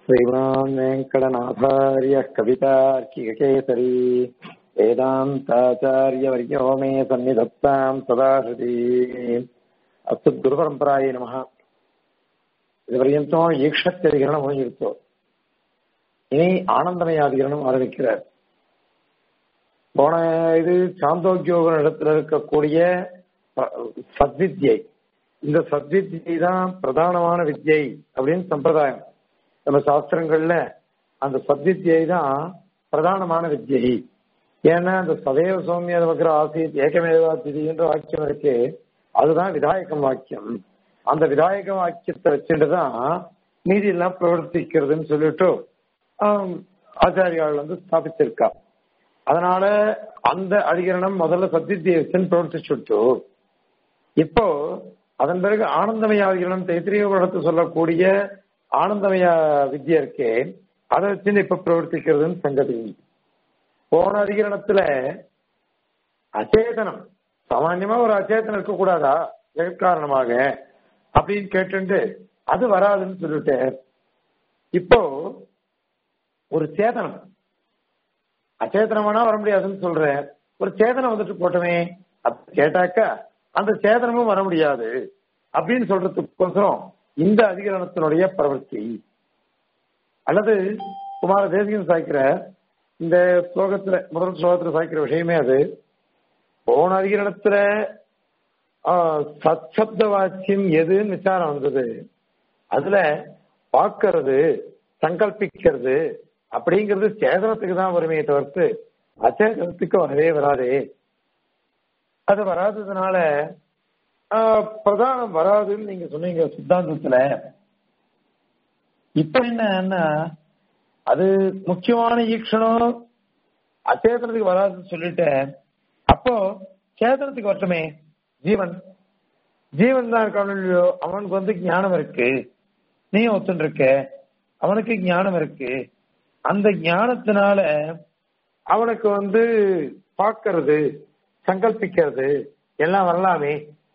श्रीमान् वेङ्कटनाथार्यः कवितार्किककेसरी वेदान्ताचार्यवर्यो मे सन्निधत्ताम् सदा श्रुति अस्तु गुरुपरम्परायै नमः இதுவரையும் ஈக்ஷத்தியதிகரணம் முடிஞ்சிருத்தோம் இனி ஆனந்தமயாதிகரணம் ஆரம்பிக்கிறார் போன இது சாந்தோக்கியோக இடத்துல இருக்கக்கூடிய சத்வித்யை இந்த சத்வித்யை தான் பிரதானமான வித்யை அப்படின்னு சம்பிரதாயம் நம்ம சாஸ்திரங்கள்ல அந்த சத்வித்யை தான் பிரதானமான வித்யை ஏன்னா அந்த சதேவ சௌமிய நமக்கு ஆசித் ஏகமேவா திதின்ற வாக்கியம் இருக்கு அதுதான் விதாயகம் வாக்கியம் அந்த விதாயக வாக்கியத்தை வச்சுட்டு தான் மீதி எல்லாம் பிரவர்த்திக்கிறதுன்னு சொல்லிட்டு ஆச்சாரியால் வந்து ஸ்தாபிச்சிருக்கா அதனால அந்த அதிகரணம் முதல்ல சத்தியத்தை பிரவர்த்திச்சுட்டு இப்போ அதன் பிறகு ஆனந்தமய அதிகரணம் தைத்திரிய சொல்லக்கூடிய ஆனந்தமய வித்யா இருக்கே அதை வச்சு இப்ப பிரவர்த்திக்கிறதுன்னு சங்கதி போன அதிகரணத்துல அச்சேதனம் சாமான்யமா ஒரு அச்சேதனம் இருக்கக்கூடாதா காரணமாக அப்படின்னு கேட்டு அது வராதுன்னு சொல்லிட்டு இப்போ ஒரு சேதனம் அச்சேதனமானா வர முடியாதுன்னு சொல்றேன் ஒரு சேதனம் வந்துட்டு போட்டோமே கேட்டாக்கா அந்த சேதனமும் வர முடியாது அப்படின்னு சொல்றதுக்கோசரம் இந்த அதிகரணத்தினுடைய பிரவர்த்தி அல்லது குமார தேசியம் சாய்க்கிற இந்த ஸ்லோகத்துல முதல் ஸ்லோகத்துல சாய்க்கிற விஷயமே அது போன அதிகரணத்துல சத்சப்த வாக்கியம் எதுன்னு விசாரம் வந்தது அதுல பார்க்கறது சங்கல்பிக்கிறது அப்படிங்கிறது சேதனத்துக்கு தான் வருமே தவிர்த்து அச்சேதனத்துக்கு வரவே வராதே அது வராததுனால பிரதானம் வராதுன்னு நீங்க சொன்னீங்க சித்தாந்தத்துல இப்ப என்னன்னா அது முக்கியமான ஈக்ஷணம் அச்சேதனத்துக்கு வராதுன்னு சொல்லிட்டேன் அப்போ சேதனத்துக்கு வரட்டுமே ஜீவன் ஜீவன் தான் இருக்கானோ இல்லையோ அவனுக்கு வந்து ஞானம் இருக்கு நீயும் ஒத்துன்னு இருக்க அவனுக்கு ஞானம் இருக்கு அந்த ஞானத்தினால அவனுக்கு வந்து பார்க்கறது சங்கல்பிக்கிறது எல்லாம் வரலாமே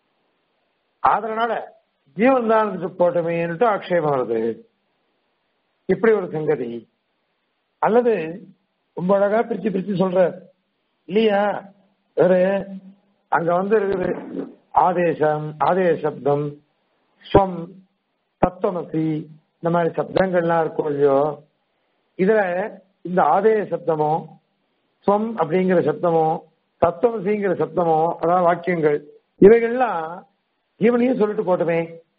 அதனால ஜீவன் தான் போட்டமேன்ட்டு ஆக்ஷேபம் வருது இப்படி ஒரு சங்கதி அல்லது ரொம்ப அழகா பிரிச்சு பிரிச்சு சொல்ற இல்லையா ஒரு அங்க வந்து இருக்குது ஆதேசம் ஆதேச சப்தம் ஸ்வம் தத்துவமசி இந்த மாதிரி சப்தங்கள்லாம் இருக்கும் இல்லையோ இதுல இந்த ஆதேய சப்தமோ ஸ்வம் அப்படிங்கிற சப்தமோ தத்துவமசிங்கிற சப்தமோ அதாவது வாக்கியங்கள் இவைகள்லாம் ஜீவனையும் சொல்லிட்டு போட்டுமே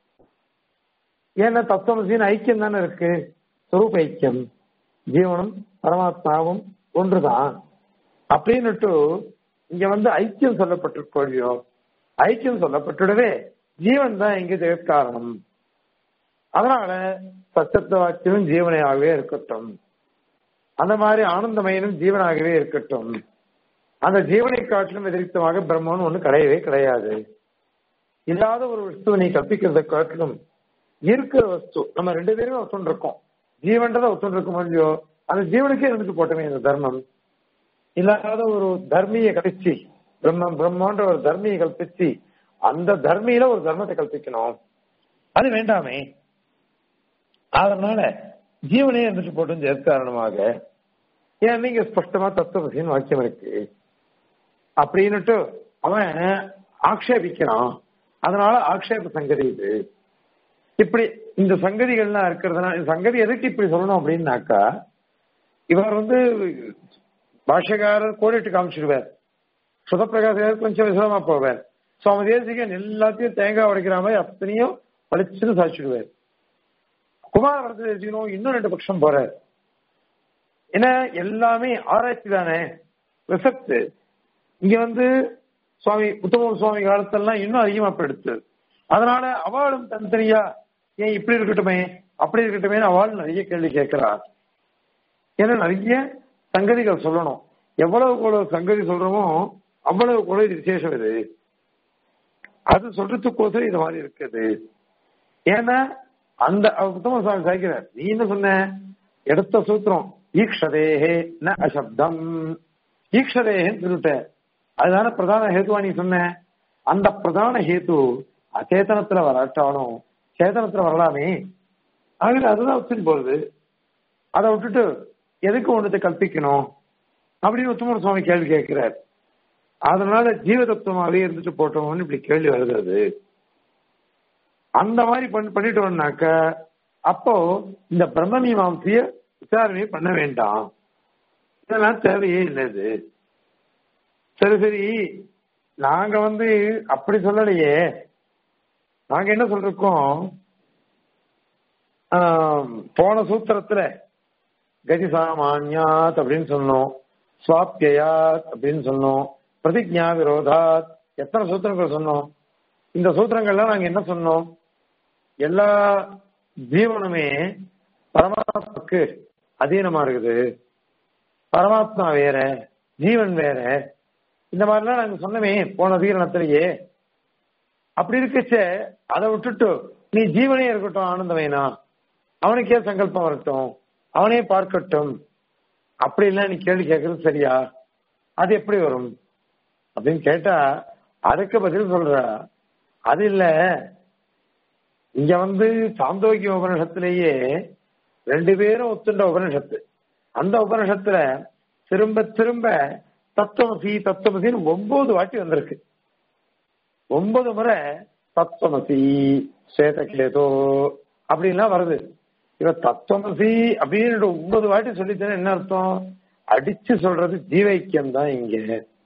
ஏன்னா தத்துவமசின்னு ஐக்கியம் தானே இருக்கு சொரூப ஐக்கியம் ஜீவனும் பரமாத்மாவும் ஒன்றுதான் அப்படின்னுட்டு இங்க வந்து ஐக்கியம் சொல்லப்பட்டிருக்கோழியோ ஐக்கியம் சொல்லப்பட்டுடவே ஜீவன் தான் இங்க ஜெகத்காரணம் அதனால சச்சத்த வாக்கியம் ஜீவனையாகவே இருக்கட்டும் அந்த மாதிரி ஆனந்தமயனும் ஜீவனாகவே இருக்கட்டும் அந்த ஜீவனை காட்டிலும் எதிர்த்தமாக பிரம்மன் ஒண்ணு கிடையவே கிடையாது இல்லாத ஒரு வஸ்துவை நீ கற்பிக்கிறத காட்டிலும் இருக்கிற வஸ்து நம்ம ரெண்டு பேருமே ஒத்துண்டு இருக்கோம் ஜீவன்றதை ஒத்துண்டு இருக்கோம் இல்லையோ அந்த ஜீவனுக்கே இருந்துட்டு போட்டோமே இந்த தர்மம் இல்லாத ஒரு தர்மியை கல்பிச்சு பிரம்மம் பிரம்மன்ற ஒரு தர்மியை கல்பிச்சு அந்த தர்மியில ஒரு தர்மத்தை கல்பிக்கணும் அது வேண்டாமே அதனால ஜீவனே இருந்துட்டு போட்டும் காரணமாக ஏன் நீங்க ஸ்பஷ்டமா தத்துவசின்னு வாக்கியம் இருக்கு அப்படின்னுட்டு அவன் ஆக்ஷேபிக்கிறான் அதனால ஆக்ஷேப சங்கதி இது இப்படி இந்த சங்கதிகள்லாம் இருக்கிறதுனால சங்கதி எதுக்கு இப்படி சொல்லணும் அப்படின்னாக்கா இவர் வந்து பாஷகாரர் கோடிட்டு காமிச்சிடுவார் சுதப்பிரகாசர் கொஞ்சம் விசதமா போவார் சுவாமி தேசிகன் எல்லாத்தையும் தேங்காய் உடைக்கிற மாதிரி அத்தனையும் பளிச்சுன்னு சாச்சிடுவார் குமார வரத தேசிகனும் இன்னும் ரெண்டு பட்சம் போறார் ஏன்னா எல்லாமே ஆராய்ச்சி தானே ரிசப்ட் இங்க வந்து சுவாமி உத்தம சுவாமி காலத்தெல்லாம் இன்னும் அதிகமா எடுத்து அதனால அவளும் தனித்தனியா ஏன் இப்படி இருக்கட்டுமே அப்படி இருக்கட்டுமே அவள் நிறைய கேள்வி கேட்கிறார் ஏன்னா நிறைய சங்கதிகள் சொல்லணும் எவ்வளவு கூட சங்கதி சொல்றோமோ அவ்வளவு கூட இது விசேஷம் இது அது சொல்றதுக்கோசரம் இது மாதிரி இருக்குது ஏன்னா அந்த உத்தம சுவாமி சாய்க்கிறார் நீ என்ன சொன்ன எடுத்த சூத்திரம் ஈக்ஷதேஹே ந அசப்தம் ஈக்ஷதேஹேன்னு சொல்லிட்ட அதுதான பிரதான ஹேதுவா நீ சொன்ன அந்த பிரதான ஹேத்து அச்சேதனத்துல வராட்டாலும் சேதனத்துல வரலாமே ஆகவே அதுதான் வச்சுட்டு போறது அதை விட்டுட்டு எதுக்கு ஒன்றத்தை கற்பிக்கணும் அப்படின்னு உத்தமர் சுவாமி கேள்வி கேட்கிறார் அதனால ஜீவ தத்துவமாவே இருந்துட்டு போட்டோம்னு இப்படி கேள்வி வருகிறது அந்த மாதிரி பண்ணி பண்ணிட்டோம்னாக்க அப்போ இந்த பிரம்ம மீமாம்சைய விசாரணை பண்ண வேண்டாம் இதெல்லாம் தேவையே இல்லை இது சரி சரி நாங்க வந்து அப்படி சொல்லலையே நாங்க என்ன சொல்றோம் போன சூத்திரத்துல கதி சாமான்யாத் அப்படின்னு சொன்னோம் சுவாப்பியாத் அப்படின்னு சொன்னோம் பிரதிஜா விரோதாத் எத்தனை சூத்திரங்கள் சொன்னோம் இந்த சூத்திரங்கள்லாம் நாங்க என்ன சொன்னோம் எல்லா ஜீவனுமே பரமாத்மாவுக்கு அதீனமா இருக்குது பரமாத்மா வேற ஜீவன் வேற இந்த மாதிரிலாம் நாங்க சொன்னமே போன தீரணத்திலேயே அப்படி இருக்கச்ச அதை விட்டுட்டு நீ ஜீவனே இருக்கட்டும் ஆனந்தமேனா அவனுக்கே சங்கல்பம் வரட்டும் அவனே பார்க்கட்டும் அப்படி எல்லாம் நீ கேள்வி கேட்கறது சரியா அது எப்படி வரும் அப்படின்னு கேட்டா அதுக்கு பதில் சொல்ற அது இல்ல இங்க வந்து சாந்தோக்கிய உபனிஷத்திலேயே ரெண்டு பேரும் ஒத்துண்ட உபனிஷத்து அந்த உபனிஷத்துல திரும்ப திரும்ப தத்துவமசி தத்துவமசின்னு ஒன்பது வாட்டி வந்திருக்கு ஒன்பது முறை தத்துவமசி சேதகேதோ அப்படின்லாம் வருது இவ தத்துவமசி அப்படின்னு ஒன்பது வாட்டி சொல்லித்தேன் என்ன அர்த்தம் அடிச்சு சொல்றது ஜீவைக்கியம் தான் இங்க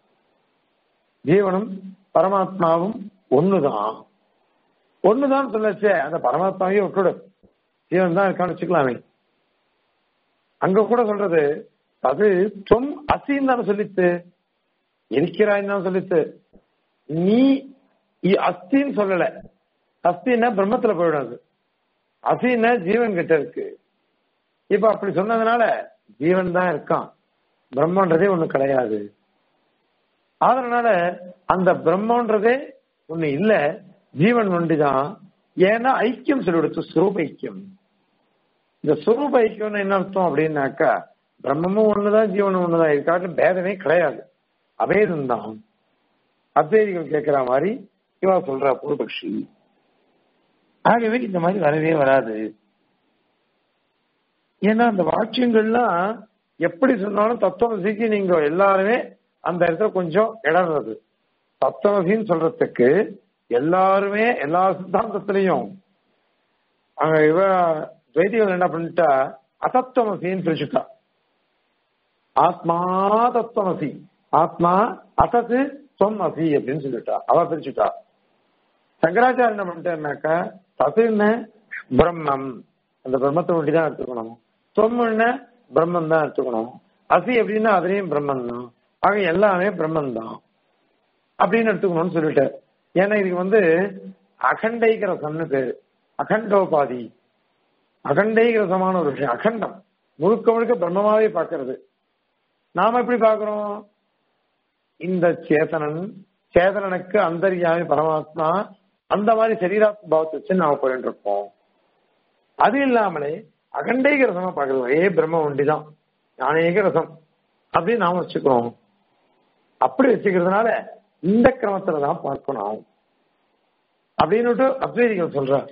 ஜீவனும் பரமாத்மாவும் ஒண்ணுதான் ஒண்ணுதான் சொல்லச்சே அந்த பரமாத்மாவையும் விட்டுடு ஜீவன் தான் இருக்கான்னு வச்சுக்கலாமே அங்க கூட சொல்றது அது தொம் அசின்னு தானே சொல்லித்து இருக்கிறாய் தான் சொல்லித்து நீ அஸ்தின்னு சொல்லல அஸ்தின்னா பிரம்மத்துல போயிடும் அது அசின்னா ஜீவன் கிட்ட இருக்கு இப்ப அப்படி சொன்னதுனால ஜீவன் தான் இருக்கான் பிரம்மன்றதே ஒண்ணு கிடையாது அதனால அந்த பிரம்மன்றதே ஒண்ணு இல்ல ஜீவன் ஒன்றுதான் ஏன்னா ஐக்கியம் சொல்லிவிடுத்து சுரூப ஐக்கியம் இந்த சுரூப ஐக்கியம்னு என்ன அர்த்தம் அப்படின்னாக்கா பிரம்மமும் ஒண்ணுதான் ஜீவனும் ஒண்ணுதான் இதுக்காக பேதமே கிடையாது அபேதம் தான் அத்வைதிகள் கேட்கிற மாதிரி இவா சொல்றா பூர்வபக்ஷி ஆகவே இந்த மாதிரி வரவே வராது ஏன்னா அந்த வாக்கியங்கள்லாம் எப்படி சொன்னாலும் தத்துவமசிக்கு நீங்க எல்லாருமே அந்த இடத்துல கொஞ்சம் இடறது தத்துவமசின்னு சொல்றதுக்கு எல்லாருமே எல்லா சித்தாந்தத்திலையும் அங்க இவ துவைதிகள் என்ன பண்ணிட்டா அசத்துவமசின்னு பிரிச்சுட்டா ஆத்மா தத்துவமசி ஆத்மா அசத்து தொம் அசி அப்படின்னு சொல்லிட்டா அவ பிரிச்சுட்டா சங்கராச்சாரிய என்ன பண்ணிட்டாருனாக்கா தசு என்ன பிரம்மம் அந்த பிரம்மத்தை ஒட்டி தான் எடுத்துக்கணும் தொம் என்ன பிரம்மம் தான் எடுத்துக்கணும் அசி அப்படின்னா அதுலயும் பிரம்மன் தான் ஆக எல்லாமே பிரம்மன் தான் அப்படின்னு எடுத்துக்கணும்னு சொல்லிட்டார் ஏன்னா இதுக்கு வந்து அகண்டைகிற சன்னு பேரு அகண்டோபாதி அகண்டைகிரசமான ஒரு விஷயம் அகண்டம் முழுக்க முழுக்க பிரம்மமாவே பார்க்கறது நாம எப்படி பார்க்கிறோம் இந்த சேதனன் சேதனனுக்கு அந்தரியாமி பரமாத்மா அந்த மாதிரி சரீராத்ம பாவத்தை வச்சு நாம போயிட்டு இருப்போம் அது இல்லாமலே அகண்டேக ரசமா பாக்குறது ஏ பிரம்ம ஒண்டிதான் ஞானேக ரசம் அப்படின்னு நாம வச்சுக்கிறோம் அப்படி வச்சுக்கிறதுனால இந்த கிரமத்துல தான் பார்க்கணும் அப்படின்னு அத்வைதிகள் சொல்றார்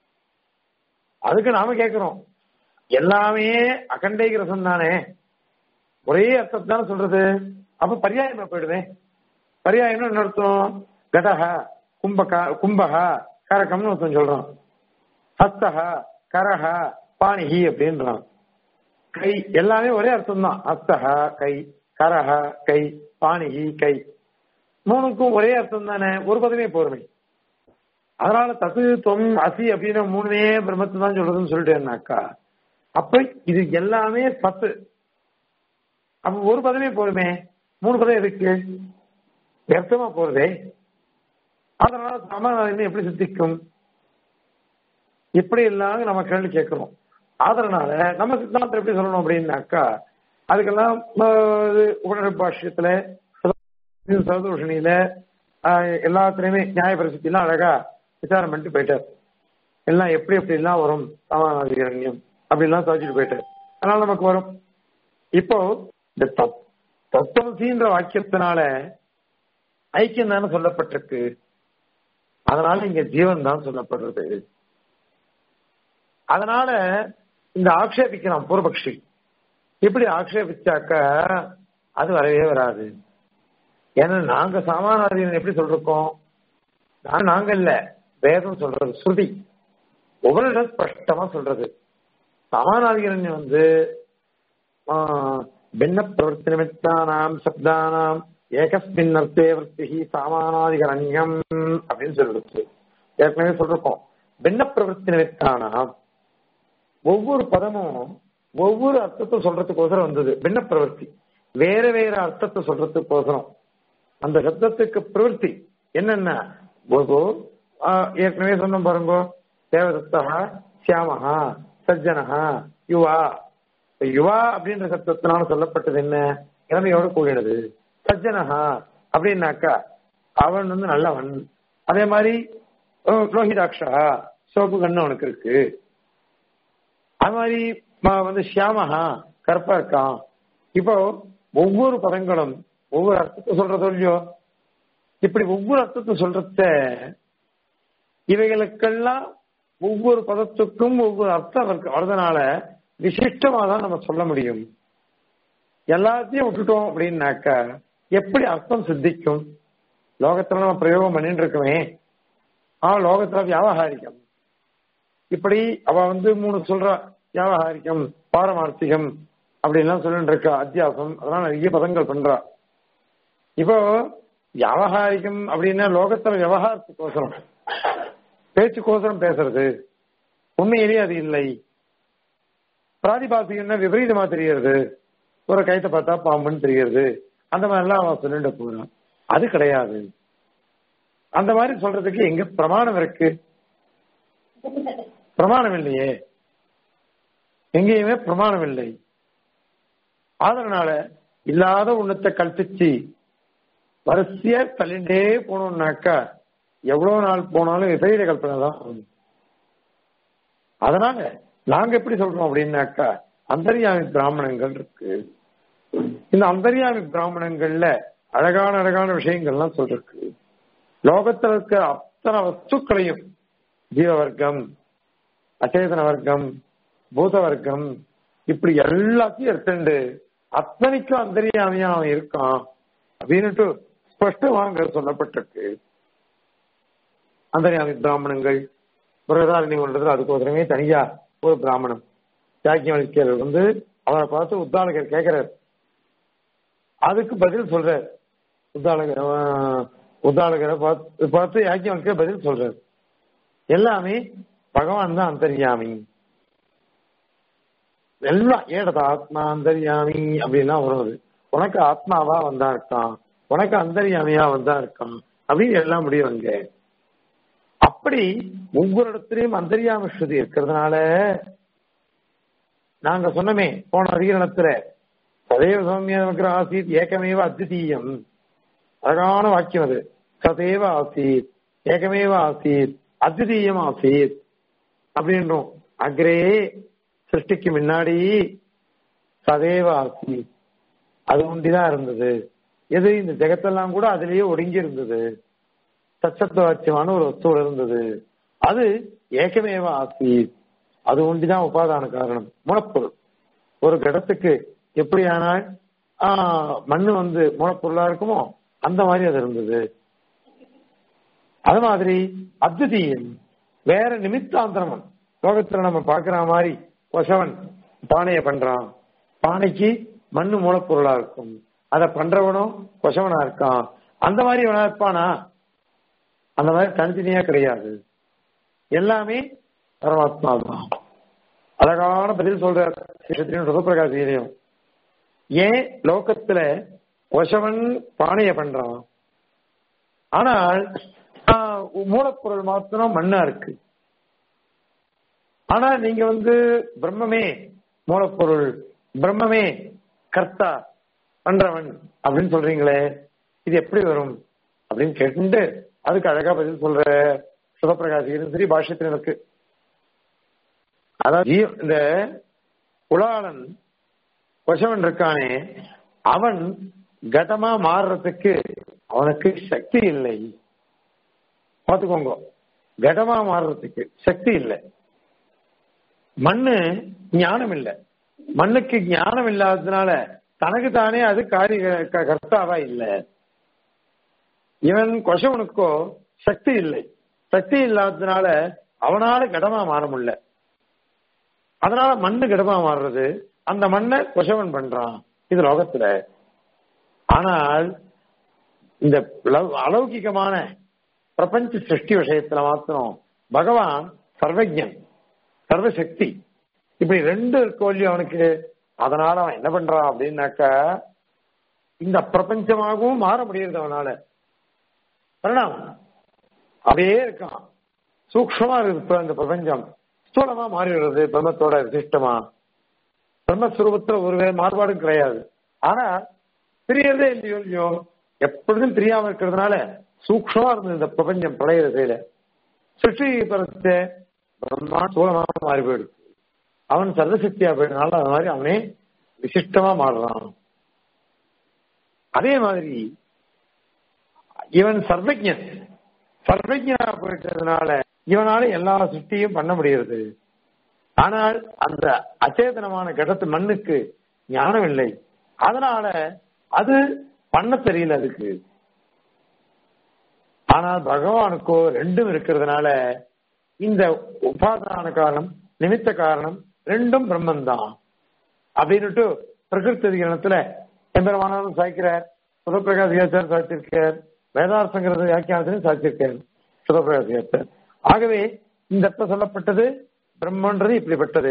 அதுக்கு நாம கேட்கிறோம் எல்லாமே அகண்டேக ரசம் தானே ஒரே அர்த்தத்தை தானே சொல்றது அப்ப பரியாயம் போயிடுவேன் பரியாயம்னு என்ன அர்த்தம் கடக கும்பகா கும்பகா கரகம்னு ஒருத்தன் சொல்றான் ஹஸ்தக கரக பாணிகி அப்படின்றான் கை எல்லாமே ஒரே அர்த்தம் தான் ஹஸ்தக கை கரக கை பாணிகி கை மூணுக்கும் ஒரே அர்த்தம் தானே ஒரு பதமே போருமே அதனால தசு தொம் அசி அப்படின்னு மூணுமே பிரம்மத்தை தான் சொல்றதுன்னு சொல்லிட்டேன்னாக்கா அப்ப இது எல்லாமே பத்து அப்ப ஒரு பதமே போருமே மூணு பதம் எதுக்கு வியர்த்தமா போறதே அதனால சமாதானம் எப்படி சித்திக்கும் இப்படி எல்லாம் நம்ம கேள்வி கேட்கிறோம் அதனால நம்ம சித்தாந்தம் எப்படி சொல்லணும் அப்படின்னாக்கா அதுக்கெல்லாம் உடனடி பாஷ்யத்துல சதோஷணியில எல்லாத்துலயுமே நியாய பிரசித்தி எல்லாம் அழகா விசாரம் பண்ணிட்டு போயிட்டார் எல்லாம் எப்படி எப்படி எல்லாம் வரும் சமாதானம் அப்படிலாம் சாதிச்சுட்டு போயிட்டார் அதனால நமக்கு வரும் இப்போ இந்த தத்துவசின்ற வாக்கியத்தினால ஐக்கியம் தானே சொல்லப்பட்டிருக்கு அதனால இங்க ஜீவன் தான் சொல்லப்படுறது அதனால இந்த ஆக்ஷேபிக்கிறான் பூர்வபக்ஷி இப்படி ஆக்ஷேபிச்சாக்க அது வரவே வராது ஏன்னா நாங்க சாமானாதீனம் எப்படி சொல்றோம் நான் நாங்க இல்ல வேதம் சொல்றது ஸ்ருதி ஒவ்வொரு ஸ்பஷ்டமா சொல்றது சமானாதிகரண்யம் வந்து பின்ன பிரவர்த்தி நிமித்தானாம் சப்தானாம் ஏகஸ்மின் அர்த்தே விற்த்தி சாமானாதிகரண்யம் அப்படின்னு சொல்லிடுச்சு ஏற்கனவே சொல்லிருக்கோம் பின்ன பிரவர்த்தி நிமித்தானாம் ஒவ்வொரு பதமும் ஒவ்வொரு அர்த்தத்தை சொல்றதுக்கோசரம் வந்தது பின்ன பிரவர்த்தி வேற வேற அர்த்தத்தை சொல்றதுக்கோசரம் அந்த சப்தத்துக்கு பிரவர்த்தி என்னென்ன ஏற்கனவே சொன்ன பாருங்க தேவதத்தா சியாமஹா சஜ்ஜனஹா யுவா யுவா அப்படின்ற சப்தத்தினால சொல்லப்பட்டது என்ன இளமையோட கூடினது சஜ்ஜனஹா அப்படின்னாக்கா அவன் வந்து நல்லவன் அதே மாதிரி ரோஹிதாட்சா சோப்பு கண்ணு அவனுக்கு இருக்கு அது மாதிரி வந்து ஷியாமஹா கருப்பா இருக்கான் இப்போ ஒவ்வொரு பதங்களும் ஒவ்வொரு அர்த்தத்தை சொல்றதோ இல்லையோ இப்படி ஒவ்வொரு அர்த்தத்தை சொல்றத இவைகளுக்கெல்லாம் ஒவ்வொரு பதத்துக்கும் ஒவ்வொரு அர்த்தம் இருக்கு வரதுனால விசிஷ்டமா தான் நம்ம சொல்ல முடியும் எல்லாத்தையும் விட்டுட்டோம் அப்படின்னாக்க எப்படி அர்த்தம் சித்திக்கும் லோகத்துல நம்ம பிரயோகம் பண்ணிட்டு இருக்கோமே ஆ லோகத்துல வியாபகாரிகம் இப்படி அவ வந்து மூணு சொல்றா வியாபகாரிகம் பாரமார்த்திகம் அப்படின்லாம் சொல்லிட்டு இருக்கா அத்தியாசம் அதெல்லாம் நிறைய பதங்கள் பண்றா இப்போ வியாபகாரிகம் அப்படின்னா லோகத்துல விவகாரத்துக்கோசரம் பேச்சுக்கோசரம் பேசுறது உண்மையிலேயே அது இல்லை பிராதிபாசிகம்னா விபரீதமா தெரியறது ஒரு கைத்தை பார்த்தா பாம்புன்னு தெரியறது அந்த மாதிரிலாம் அவன் சொல்லிட்டு போறான் அது கிடையாது அந்த மாதிரி சொல்றதுக்கு எங்க பிரமாணம் இருக்கு பிரமாணம் இல்லையே எங்கேயுமே பிரமாணம் இல்லை அதனால இல்லாத உன்னத்தை கல்பிச்சு வரிசையா தள்ளிண்டே போனோம்னாக்கா எவ்வளவு நாள் போனாலும் விபரீத கல்பனை தான் அதனால நாங்க எப்படி சொல்றோம் அப்படின்னாக்கா அந்தர்யாமி பிராமணங்கள் இருக்கு இந்த அந்தர்யாமி பிராமணங்கள்ல அழகான அழகான விஷயங்கள்லாம் சொல்லிருக்கு லோகத்துல இருக்கிற அத்தனை வஸ்துக்களையும் ஜீவ வர்க்கம் அச்சேதன வர்க்கம் பூத வர்க்கம் இப்படி எல்லாத்தையும் எடுத்துண்டு அத்தனைக்கும் அந்தரியாமையா அவன் இருக்கான் அப்படின்னுட்டு ஸ்பஷ்டமாக சொல்லப்பட்டிருக்கு அந்தரியாமி பிராமணங்கள் பிரதாரணி ஒன்றதுல அதுக்கோசரமே தனியா ஒரு பிராமணம் யாக்கியவழிக்கர் வந்து அவரை பார்த்து உத்தாலகர் கேட்கிறார் அதுக்கு பதில் சொல்றார் உத்தாலகர் உத்தாலகரை பார்த்து பார்த்து யாக்கியவழிக்கர் பதில் சொல்றார் எல்லாமே பகவான் தான் அந்தர்யாமி எல்லாம் ஏடத ஆத்மா அந்தர்யாமி அப்படின்லாம் வருவது உனக்கு ஆத்மாவா வந்தா இருக்கான் உனக்கு அந்தர்யாமியா வந்தா இருக்கான் அப்படின்னு எல்லாம் முடியும் அங்க அப்படி ஒவ்வொரு இடத்துலயும் அந்தர்யாம ஸ்ருதி இருக்கிறதுனால நாங்க சொன்னமே போன அதிகரணத்துல சதேவ சௌமிய நமக்கு ஆசீத் ஏகமேவ அத்விதீயம் அழகான வாக்கியம் அது சதேவ ஆசீத் ஏகமேவ ஆசீத் அத்விதீயம் ஆசீத் அப்படின்றோம் அக்ரே சிருஷ்டிக்கு முன்னாடி சதேவ ஆசீத் அது ஒண்டிதான் இருந்தது எது இந்த ஜெகத்தெல்லாம் கூட அதிலேயே ஒடுங்கி இருந்தது சச்சத்துவாச்சியமான ஒரு வஸ்துவில் இருந்தது அது ஏகமேவ ஆசீத் அது ஒண்டிதான் உபாதான காரணம் மூலப்பொருள் ஒரு கடத்துக்கு எப்படியானால் மண்ணு வந்து மூலப்பொருளா இருக்குமோ அந்த மாதிரி அது இருந்தது அது மாதிரி அத்விதீயம் வேற நிமித்தாந்திரமம் லோகத்துல நம்ம பாக்குற மாதிரி கொசவன் பானையை பண்றான் பானைக்கு மண்ணு மூலப்பொருளா இருக்கும் அதை பண்றவனும் கொசவனா இருக்கான் அந்த மாதிரி இவனா இருப்பானா அந்த மாதிரி தனித்தனியா கிடையாது எல்லாமே பரமாத்மா தான் அழகான பதில் சொல்றார் சுகப்பிரகாசியம் ஏன் லோகத்துல கொசவன் பானைய பண்றான் ஆனால் மூலப்பொருள் மாத்திரம் மண்ணா இருக்கு ஆனா நீங்க வந்து பிரம்மமே மூலப்பொருள் பிரம்மமே கர்த்தா பண்றவன் அப்படின்னு சொல்றீங்களே இது எப்படி வரும் அப்படின்னு கேட்டு அதுக்கு அழகா பதில் சொல்ற சிவபிரகாசிகரும் சரி பாஷ்யத்திலும் இருக்கு அதாவது இந்த குலாளன் கொசவன் இருக்கானே அவன் கதமா மாறுறதுக்கு அவனுக்கு சக்தி இல்லை பார்த்துக்கோங்க கடமா மாறுறதுக்கு சக்தி இல்லை மண்ணு ஞானம் இல்லை மண்ணுக்கு ஞானம் இல்லாததுனால தனக்கு தானே அது காரிய க- கர்த்தாவா இல்லை இவன் கொசவனுக்கோ சக்தி இல்லை சக்தி இல்லாததுனால அவனால கடமா மாற முடியல அதனால மண்ணு கடமா மாறுறது அந்த மண்ணை கொசவன் பண்றான் இது லோகத்துல ஆனால் இந்த லௌ- அலௌகிகமான பிரபஞ்ச சிருஷ்டி விஷயத்துல மாத்திரம் பகவான் சர்வஜன் சர்வசக்தி இப்படி ரெண்டு இருக்கோ இல்லையோ அவனுக்கு அதனால அவன் என்ன பண்றான் அப்படின்னாக்கா இந்த பிரபஞ்சமாகவும் மாற முடியுது அவனால பரிணாமம் அப்படியே இருக்கான் சூக்ஷமா இருக்கு இப்ப இந்த பிரபஞ்சம் ஸ்தூலமா மாறிடுறது பிரம்மத்தோட விசிஷ்டமா பிரம்மஸ்வரூபத்துல ஒரு வே- மாறுபாடும் கிடையாது ஆனா தெரியறதே இல்லையோ இல்லையோ எப்பொழுதும் தெரியாம இருக்கிறதுனால சூக்ஷமா இருந்தது இந்த பிரபஞ்சம் பிரளய திசையில சிருஷ்டி பரத்தை பிரம்மா ஸ்தூலமா மாறி போயிடுது அவன் சர்வசக்தியா போயிடுறதுனால அது மாதிரி அவனே விசிஷ்டமா மாறுறான் அதே மாதிரி இவன் சர்வஜன் சர்வஜனா போயிட்டதுனால இவனால எல்லா சிருஷ்டியும் பண்ண முடிகிறது ஆனால் அந்த அச்சேதனமான கடத்து மண்ணுக்கு ஞானம் இல்லை அதனால அது பண்ண தெரியல அதுக்கு ஆனால் பகவானுக்கோ ரெண்டும் இருக்கிறதுனால இந்த உபாதான காரணம் நிமித்த காரணம் ரெண்டும் பிரம்மன்தான் அப்படின்னுட்டு பிரகிருதி அதிகரணத்துல எம்பெருமானாரும் சாய்க்கிறார் சுதப்பிரகாசியாச்சார் சாய்ச்சிருக்கார் வேதார்த்தங்கிறது வியாக்கியானத்திலும் சாய்ச்சிருக்கார் சுதப்பிரகாசியாச்சார் ஆகவே இந்த இடத்துல சொல்லப்பட்டது பிரம்மன்றது இப்படிப்பட்டது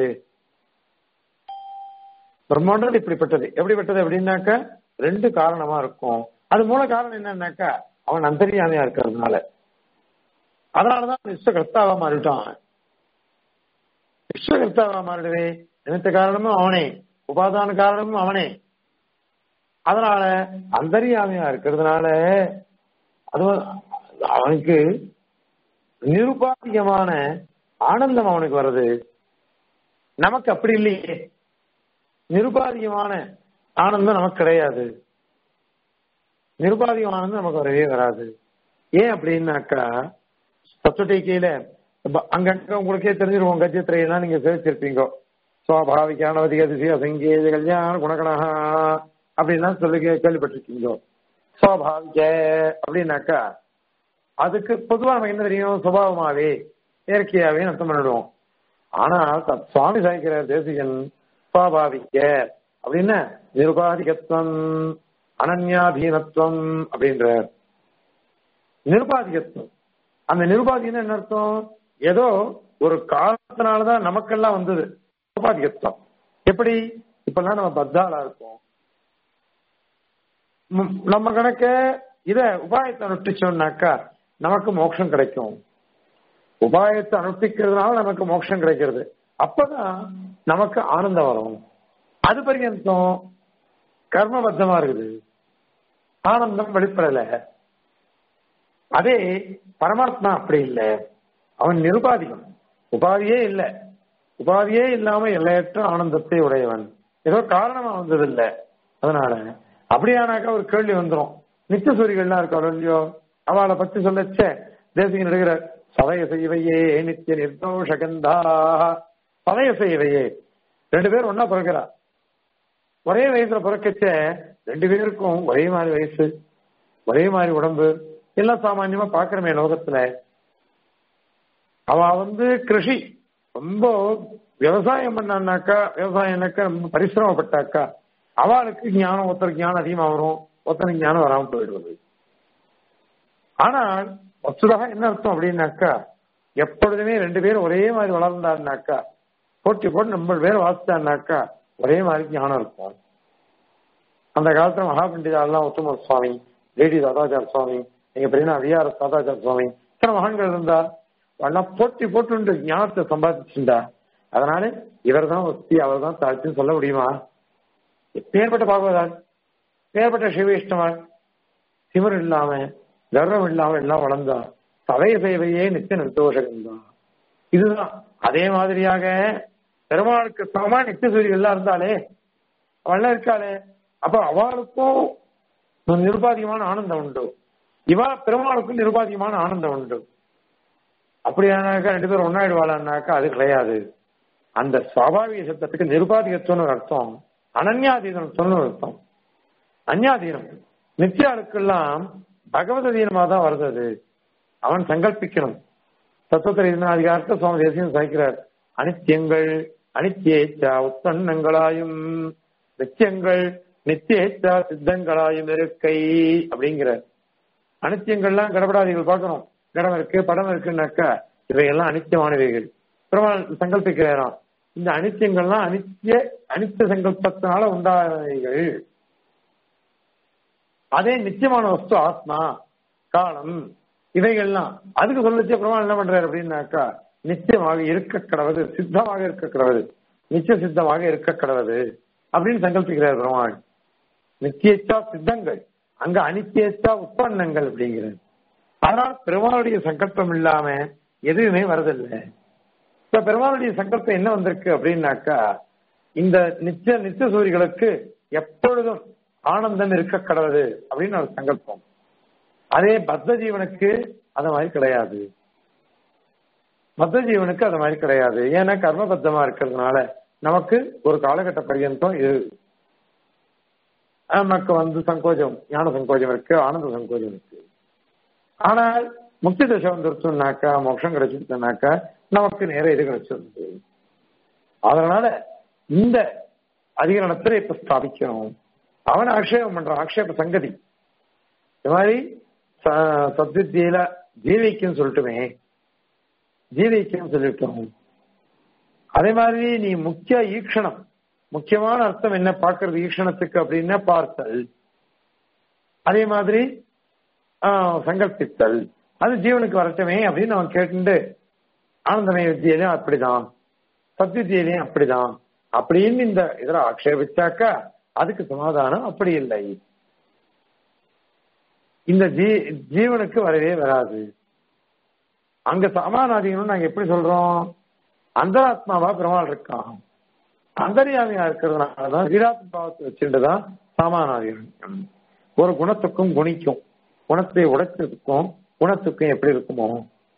பிரம்மன்றது இப்படிப்பட்டது எப்படிப்பட்டது அப்படின்னாக்க ரெண்டு காரணமா இருக்கும் அது மூல காரணம் என்னன்னாக்கா அவன் அந்தரியாமையா இருக்கிறதுனால அதனாலதான் விஸ்வகர்த்தாவா மாறிவிட்டான் அவன். விஸ்வகர்த்தாவா மாறிடுவே நிமித்த காரணமும் அவனே உபாதான காரணமும் அவனே அதனால அந்தரியாமையா இருக்கிறதுனால அது அவனுக்கு நிருபாதிகமான ஆனந்தம் அவனுக்கு வருது நமக்கு அப்படி இல்லையே நிருபாதிகமான ஆனந்தம் நமக்கு கிடையாது நிருபாதிகமான ஆனந்தம் நமக்கு வரவே வராது ஏன் அப்படின்னாக்கா தத்துவட்டைக்கையில அங்கங்க உங்களுக்கே தெரிஞ்சிருவோம் கஜ்யத்திரையெல்லாம் நீங்க சேவிச்சிருப்பீங்க சுவாபாவிகான அதிகதிசி அசங்கேய கல்யாண குணகணா அப்படின்லாம் சொல்லி கே- கேள்விப்பட்டிருக்கீங்க சுவாபாவிக அப்படின்னாக்கா அதுக்கு பொதுவா நமக்கு என்ன தெரியும் சுபாவமாவே இயற்கையாவே அர்த்தம் பண்ணிடுவோம் ஆனா த- சுவாமி சாய்க்கிற தேசிகன் சுவாபாவிக்க அப்படின்னா நிருபாதிகத்துவம் அனன்யாதீனத்துவம் அப்படின்ற நிருபாதிகத்துவம் அந்த நிருபாதிகம் என்ன அர்த்தம் ஏதோ ஒரு காரணத்தினாலதான் நமக்கெல்லாம் வந்தது நிருபாதிகத்துவம் எப்படி இப்பெல்லாம் நம்ம பத்தாளா இருக்கோம் ம், நம்ம கணக்க இத உபாயத்தை அனுஷ்டிச்சோம்னாக்கா நமக்கு மோட்சம் கிடைக்கும் உபாயத்தை அனுஷ்டிக்கிறதுனால நமக்கு மோட்சம் கிடைக்கிறது அப்பதான் நமக்கு ஆனந்தம் வரும் அது பர்யந்தம் கர்மபத்தமா இருக்குது ஆனந்தம் வெளிப்படல அதே பரமாத்மா அப்படி இல்லை அவன் நிருபாதிகம் உபாதியே இல்லை உபாதியே இல்லாம எல்லையற்ற ஆனந்தத்தை உடையவன் ஏதோ காரணமா வந்ததில்ல அதனால அப்படியானாக்கா ஒரு கேள்வி வந்துரும் நித்திய சூரிகள்லாம் இருக்காளோ இல்லையோ அவளை பத்தி சொல்லச்ச தேசிகன் எடுக்கிற சதய செய்வையே நித்திய நிர்தோஷகந்தா சதய செய்வையே ரெண்டு பேரும் ஒன்னா பிறக்கிறா ஒரே வயசுல பிறக்கச்ச ரெண்டு பேருக்கும் ஒரே மாதிரி வயசு ஒரே மாதிரி உடம்பு எல்லாம் சாமான்யமா பாக்குறமே லோகத்துல அவ வந்து கிருஷி ரொம்ப விவசாயம் பண்ணான்னாக்கா விவசாயம்னாக்கா ரொம்ப பரிசிரமப்பட்டாக்கா அவளுக்கு ஞானம் ஒருத்தருக்கு ஞானம் அதிகமா வரும் ஒருத்தருக்கு ஞானம் வராம போயிடுவது ஆனால் வசுதாக என்ன அர்த்தம் அப்படின்னாக்கா எப்பொழுதுமே ரெண்டு பேரும் ஒரே மாதிரி வளர்ந்தாருனாக்கா போட்டி போட்டு நம்ம பேர் வாசித்தாருனாக்கா ஒரே மாதிரி ஞானம் இருக்கும் அந்த காலத்துல மகாபண்டிதாலாம் உத்தம சுவாமி லேடி தாதாச்சார சுவாமி எங்க பெரியனா விஆர் தாதாச்சார சுவாமி இத்தனை மகான்கள் இருந்தா எல்லாம் போட்டி போட்டு ஞானத்தை சம்பாதிச்சுண்டா அதனால இவர் தான் ஒத்தி அவர் தான் தாழ்த்துன்னு சொல்ல முடியுமா பேர்பட்ட பாகவதால் பேர்பட்ட சிவவிஷ்ணவன் திமிர் இல்லாம கர்வம் இல்லாம எல்லாம் வளர்ந்தா சதய சேவையே நித்திய நிர்தோஷகம் இதுதான் அதே மாதிரியாக பெருமாளுக்கு சமமா நித்திய சூரியன் எல்லாம் இருந்தாலே அவள்லாம் இருக்காளே அப்ப அவளுக்கும் நிருபாதிகமான ஆனந்தம் உண்டு இவா பெருமாளுக்கும் நிருபாதிகமான ஆனந்தம் உண்டு அப்படியானாக்கா ரெண்டு பேரும் ஒன்னாயிடுவாளான்னாக்கா அது கிடையாது அந்த சுவாபாவிக சப்தத்துக்கு நிருபாதிகத்துவம்னு ஒரு அர்த்தம் அனன்யாதீனத்துவம்னு ஒரு அர்த்தம் அந்யாதீனம் நித்தியாளுக்கெல்லாம் பகவத் அதீனமா தான் வருது அது அவன் சங்கல்பிக்கணும் தத்துவத்தில் இருந்த அதிகாரத்தை சுவாமி தேசியம் சாய்க்கிறார் அனித்தியங்கள் அனித்தியேச்சா உத்தன்னங்களாயும் நித்தியங்கள் நித்தியேச்சா சித்தங்களாயும் இருக்கை அப்படிங்கிறார் அனித்தியங்கள்லாம் கடப்படாதிகள் பார்க்கணும் கடம் இருக்கு படம் இருக்குன்னாக்கா இவையெல்லாம் அனித்தியமானவைகள் பெருமாள் சங்கல்பிக்கிறாராம் இந்த அனித்தியங்கள்லாம் அனித்திய அனித்திய சங்கல்பத்தினால உண்டானவைகள் அதே நித்தியமான வஸ்து ஆத்மா காலம் இவைகள்லாம் அதுக்கு சொல்லிச்சு பெருமாள் என்ன பண்றாரு அப்படின்னாக்கா நிச்சயமாக இருக்க கடவுது சித்தமாக இருக்க கடவுது நிச்சய சித்தமாக இருக்க கடவுது அப்படின்னு சங்கல்பிக்கிறார் பெருமாள் நித்தியச்சா சித்தங்கள் அங்க அனித்தியச்சா உற்பன்னங்கள் அப்படிங்கிறது ஆனால் பெருமாளுடைய சங்கல்பம் இல்லாம எதுவுமே வரதில்லை இப்ப பெருமாளுடைய சங்கல்பம் என்ன வந்திருக்கு அப்படின்னாக்கா இந்த நித்திய நித்திய சூரிகளுக்கு எப்பொழுதும் ஆனந்தம் இருக்க கடவுது அப்படின்னு ஒரு சங்கல்பம் அதே பத்த ஜீவனுக்கு அது மாதிரி கிடையாது பத்த ஜீவனுக்கு அது மாதிரி கிடையாது ஏன்னா கர்மபத்தமா இருக்கிறதுனால நமக்கு ஒரு காலகட்ட பர்யந்தம் இது நமக்கு வந்து சங்கோஜம் ஞான சங்கோஜம் இருக்கு ஆனந்த சங்கோஜம் இருக்கு ஆனால் முக்தி தசை வந்துருச்சுனாக்கா மோட்சம் கிடைச்சிருச்சுனாக்கா நமக்கு நேர இது கிடைச்சிருது அதனால இந்த அதிகரணத்துல இப்ப ஸ்தாபிக்கணும் அவன் ஆக்ஷேபம் பண்றான் ஆக்ஷேப சங்கதி இந்த மாதிரி சத்வித்தியில ஜீவிக்கும் சொல்லட்டுமே ஜீவிக்கும் சொல்லிட்டோம் அதே மாதிரி நீ முக்கிய ஈக்ஷணம் முக்கியமான அர்த்தம் என்ன பார்க்கறது ஈக்ஷணத்துக்கு அப்படின்னா பார்த்தல் அதே மாதிரி சங்கல்பித்தல் அது ஜீவனுக்கு வரட்டுமே அப்படின்னு அவன் கேட்டு ஆனந்தமய வித்தியிலையும் அப்படிதான் சத்வித்தியிலையும் அப்படிதான் அப்படின்னு இந்த இதுல ஆக்ஷேபிச்சாக்கா அதுக்கு சமாதானம் அப்படி இல்லை இந்த ஜீ ஜீவனுக்கு வரவே வராது அங்க சமானாதிகம்னு நாங்க எப்படி சொல்றோம் அந்தராத்மாவா பெருமாள் இருக்கான் அந்தரியாமியா இருக்கிறதுனாலதான் வீராத்ம பாவத்தை வச்சுட்டுதான் சமானாதிகம் ஒரு குணத்துக்கும் குணிக்கும் குணத்தை உடைச்சதுக்கும் குணத்துக்கும் எப்படி இருக்குமோ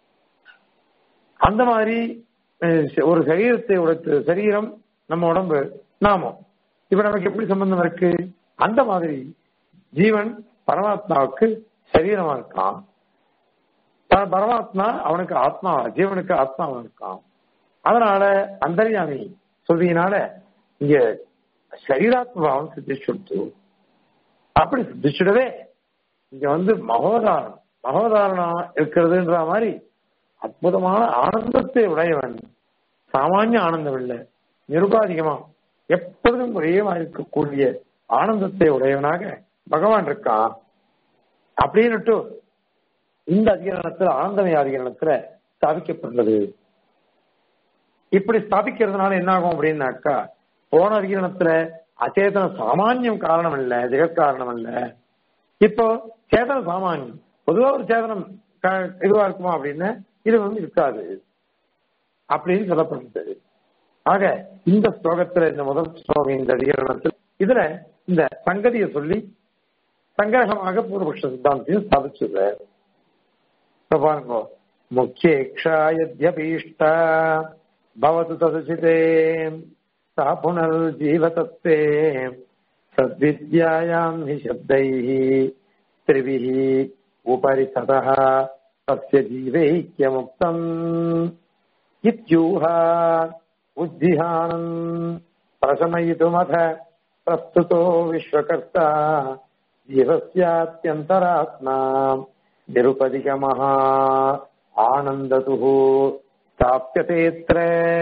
அந்த மாதிரி ஒரு சரீரத்தை உடைத்து சரீரம் நம்ம உடம்பு நாமம் இப்ப நமக்கு எப்படி சம்பந்தம் இருக்கு அந்த மாதிரி ஜீவன் பரமாத்மாவுக்கு சரீரமா இருக்கான் பரமாத்மா அவனுக்கு ஆத்மா ஜீவனுக்கு ஆத்மாவா இருக்கான் அதனால அந்தரியாமி சொல்றீங்கனால இங்க சரீராத்மாவும் சித்திச்சுடுத்து அப்படி சித்திச்சுடவே இங்க வந்து மகோதாரணம் மகோதாரணம் இருக்கிறதுன்ற மாதிரி அற்புதமான ஆனந்தத்தை உடையவன் சாமானிய ஆனந்தம் இல்லை நிருபாதிகமா எப்பொழுதும் ஒரே மாதிரி இருக்கக்கூடிய ஆனந்தத்தை உடையவனாக பகவான் இருக்கான் அப்படின்னுட்டு இந்த அதிகரணத்துல ஆனந்தமய அதிகரணத்துல ஸ்தாபிக்கப்பட்டுள்ளது இப்படி ஸ்தாபிக்கிறதுனால என்ன ஆகும் அப்படின்னாக்கா போன அதிகரணத்துல அச்சேதன சாமானியம் காரணம் இல்ல ஜெகத் காரணம் இல்ல இப்போ சேதன சாமானியம் பொதுவா ஒரு சேதனம் இதுவா இருக்குமா அப்படின்னு இது வந்து இருக்காது அப்படின்னு சொல்லப்படுது ஆக இந்த ஸ்லோகத்துல இந்த முதல் ஸ்லோகம் இந்த அதிகரணத்தில் இதுல இந்த சங்கதியை சொல்லி சங்கிரகமாக பூர்வபக்ஷ சித்தாந்தையும் ஸ்தாபிச்சுள்ள பாருங்க முக்கியேக்ஷாயத்யபீஷ்ட பவது ததுசிதே சா புனர்ஜீவதத்தே சத்வித்யாயாம் ஹி சப்தைः त्रिभिः उपरि ततः तस्य जीवैक्यमुक्तम् इत्यूह उद्दिहानम् प्रशमयितुमथ प्रस्तुतो विश्वकर्ता जीवस्यात्यन्तरात्मा निरुपदिकमः आनन्दतुः स्थाप्यतेऽत्र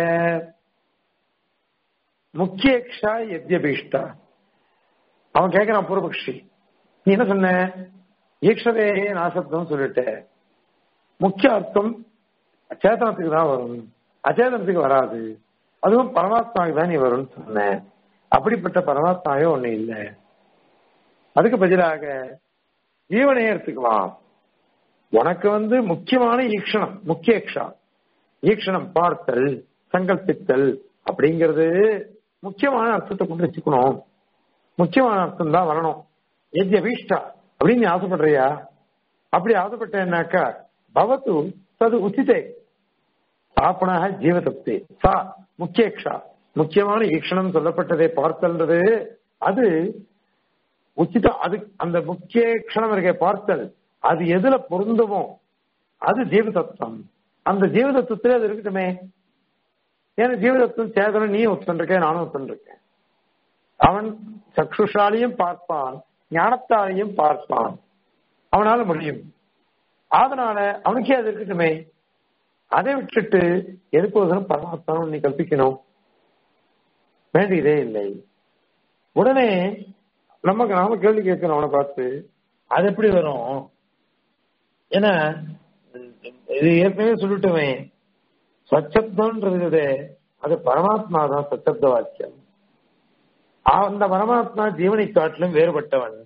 முக்கியக்ஷா எத்யபீஷ்டா அவன் கேட்கிறான் பூர்வபக்ஷி நீ என்ன சொன்ன ஈக்ஷதே நாசப்தம் சொல்லிட்ட முக்கிய அர்த்தம் சேதனத்துக்கு தான் வரும் அச்சேதனத்துக்கு வராது அதுவும் பரமாத்மாவுக்கு தான் நீ வரும்னு சொன்ன அப்படிப்பட்ட பரமாத்மாவே ஒண்ணு இல்லை அதுக்கு பதிலாக ஜீவனையே எடுத்துக்கலாம் உனக்கு வந்து முக்கியமான ஈக்ஷணம் முக்கிய ஈக்ஷா ஈக்ஷணம் பார்த்தல் சங்கல்பித்தல் அப்படிங்கிறது முக்கியமான அர்த்தத்தை கொண்டு வச்சுக்கணும் முக்கியமான அர்த்தம் தான் வரணும் எஜ்ய வீஷ்டா அப்படின்னு நீ ஆசைப்படுறியா அப்படி ஆசைப்பட்டேன்னாக்கா பவத்து தது உச்சிதே சாப்பனாக ஜீவதப்தி சா முக்கியக்ஷா முக்கியமான ஈக்ஷணம் சொல்லப்பட்டதை பார்த்தல்ன்றது அது உச்சித அது அந்த முக்கிய க்ஷணம் இருக்க பார்த்தல் அது எதுல பொருந்துமோ அது ஜீவ தத்துவம் அந்த ஜீவ தத்துவத்திலே அது இருக்கட்டுமே ஏன்னா ஜீவ தத்துவம் சேதனம் நீ ஒத்துருக்கேன் நானும் ஒத்துருக்கேன் அவன் சக்ஷுஷாலையும் பார்ப்பான் ஞானத்தாலையும் பார்ப்பான் அவனால முடியும் அதனால அவனுக்கே அது இருக்கட்டுமே அதை விட்டுட்டு எதுக்கோசரம் பரமாத்மாவும் நீ கற்பிக்கணும் வேண்டியதே இல்லை உடனே நமக்கு நாம கேள்வி கேட்கணும் அவனை பார்த்து அது எப்படி வரும் ஏன்னா இது ஏற்கனவே சொல்லிட்டுமே சச்சப்தம்ன்றது அது பரமாத்மா தான் சச்சப்த வாக்கியம் அந்த பரமாத்மா ஜீவனை காட்டிலும் வேறுபட்டவன்